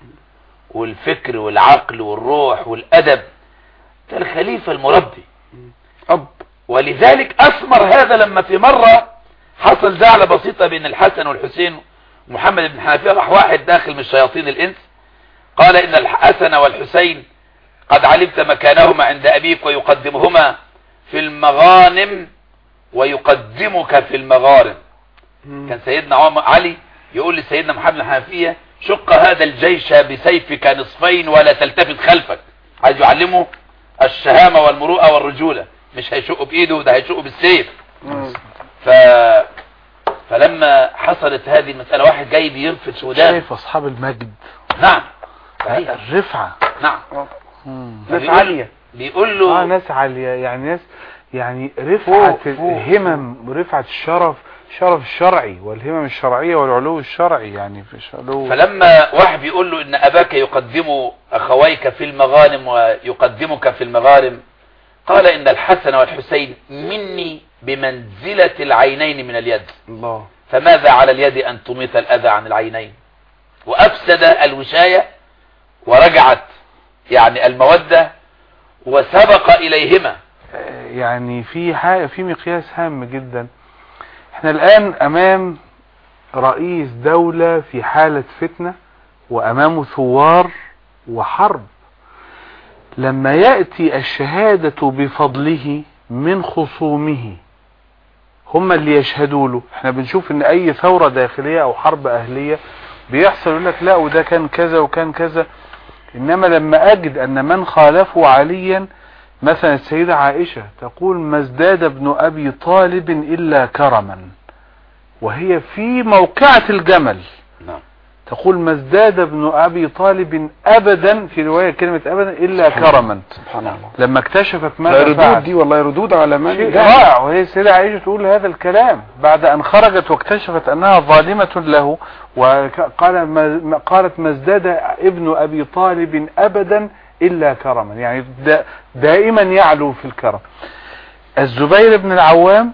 والفكر والعقل والروح والأدب ده الخليفة المربي اب ولذلك أثمر هذا لما في مرة حصل زعلة بسيطة بين الحسن والحسين محمد بن حنفية راح واحد داخل من شياطين الإنس قال إن الحسن والحسين قد علمت مكانهما عند أبيك ويقدمهما في المغانم ويقدمك في المغارم كان سيدنا عمر علي يقول لسيدنا محمد الحنفية شق هذا الجيش بسيفك نصفين ولا تلتفت خلفك عايز يعلمه الشهامة والمروءة والرجولة مش هيشقه بإيده ده هيشقه بالسيف مم. ف... فلما حصلت هذه المسألة واحد جاي بينفذ سودان شايف اصحاب المجد نعم صحيح. الرفعة نعم آه. مم. ناس بيقول- عالية بيقول له اه ناس عالية يعني ناس يعني رفعة فوق، فوق. الهمم رفعة الشرف الشرف الشرعي والهمم الشرعية والعلو الشرعي يعني في علو فلما واحد بيقول له ان اباك يقدم اخويك في المغانم ويقدمك في المغارم قال ان الحسن والحسين مني بمنزلة العينين من اليد الله فماذا على اليد ان تميط الاذى عن العينين وافسد الوشاية ورجعت يعني المودة وسبق اليهما آه، يعني في حاجة في مقياس هام جدا احنا الان امام رئيس دولة في حالة فتنة وامامه ثوار وحرب لما يأتي الشهادة بفضله من خصومه هم اللي يشهدوا له احنا بنشوف ان اي ثورة داخلية او حرب اهلية بيحصل يقول لك لا وده كان كذا وكان كذا انما لما اجد ان من خالفوا عليا مثلا السيدة عائشة تقول ما ازداد ابن ابي طالب الا كرما وهي في موقعة الجمل نعم تقول ما ازداد ابن ابي طالب ابدا في رواية كلمة ابدا الا كرما سبحان الله لما اكتشفت لا ماذا ردود فعل دي والله ردود على من شيء جهل. رائع وهي السيدة عائشة تقول هذا الكلام بعد أن خرجت واكتشفت أنها ظالمة له وقال ما قالت ما ازداد ابن أبي طالب أبدا إلا كرما يعني دا دائما يعلو في الكرم الزبير بن العوام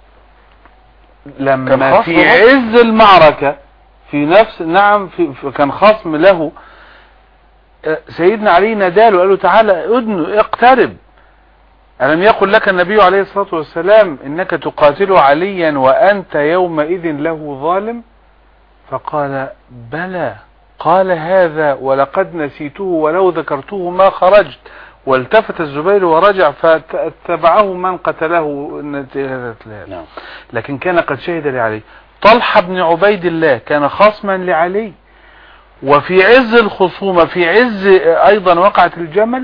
كان لما خصم في برضه؟ عز المعركة في نفس نعم في في- كان خصم له آه، سيدنا علي ناداله قال له تعالى ادنو اقترب ألم يقل لك النبي عليه الصلاة والسلام إنك تقاتل عليا وأنت يومئذ له ظالم فقال بلى قال هذا ولقد نسيته ولو ذكرته ما خرجت والتفت الزبير ورجع فاتبعه من قتله نتيجة هذا نعم لكن كان قد شهد لعلي طلحة بن عبيد الله كان خصما لعلي وفي عز الخصومة في عز ايضا وقعة الجمل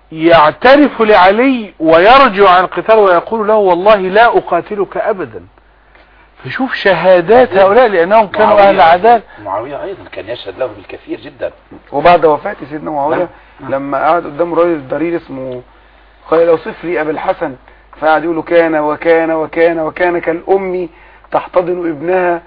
يعترف لعلي ويرجع عن القتال ويقول له والله لا اقاتلك ابدا فشوف شهادات هؤلاء لانهم كانوا معاوية اهل عدال معاوية ايضا كان يشهد له بالكثير جدا وبعد وفاة سيدنا معاوية نعم. لما قعد قدام راجل ضرير اسمه قال اوصف لي ابي الحسن فقعد يقول له كان وكان وكان وكان كالام تحتضن ابنها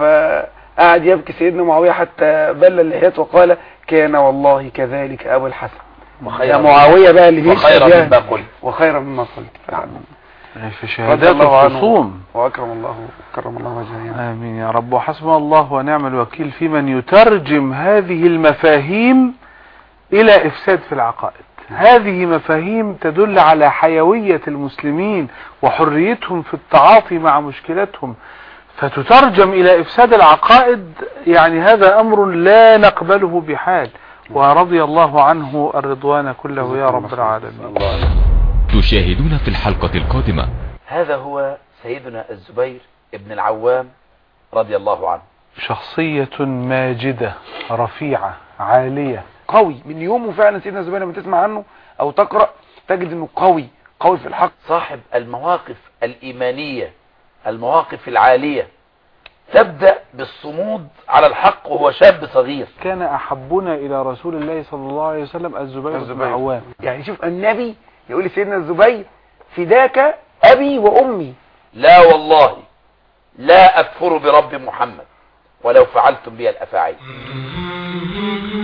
فقعد يبكي سيدنا معاوية حتى بل اللحيات وقال كان والله كذلك ابو الحسن وخير يا معاوية بقى اللي بيشهد وخيرا يعني. مما قلت وخيرا مما قلت نعم. في رضي شهادات الله عنه الخصوم واكرم الله كرم الله وجهه يعني. آمين يا رب وحسبنا الله ونعم الوكيل في من يترجم هذه المفاهيم إلى إفساد في العقائد هذه مفاهيم تدل على حيوية المسلمين وحريتهم في التعاطي مع مشكلتهم فتترجم إلى إفساد العقائد يعني هذا أمر لا نقبله بحال ورضي الله عنه الرضوان كله يا رب العالمين الله تشاهدون في الحلقة القادمة هذا هو سيدنا الزبير ابن العوام رضي الله عنه شخصية ماجدة رفيعة عالية قوي من يومه فعلا سيدنا الزبير لما تسمع عنه او تقرأ تجد انه قوي قوي في الحق صاحب المواقف الإيمانية المواقف العالية تبدأ بالصمود على الحق وهو شاب صغير كان أحبنا إلى رسول الله صلى الله عليه وسلم الزبير بن الزبير. عوام يعني شوف النبي يقول لسيدنا الزبير فداك ابي وامي لا والله لا أكفر برب محمد ولو فعلتم بي الأفاعيل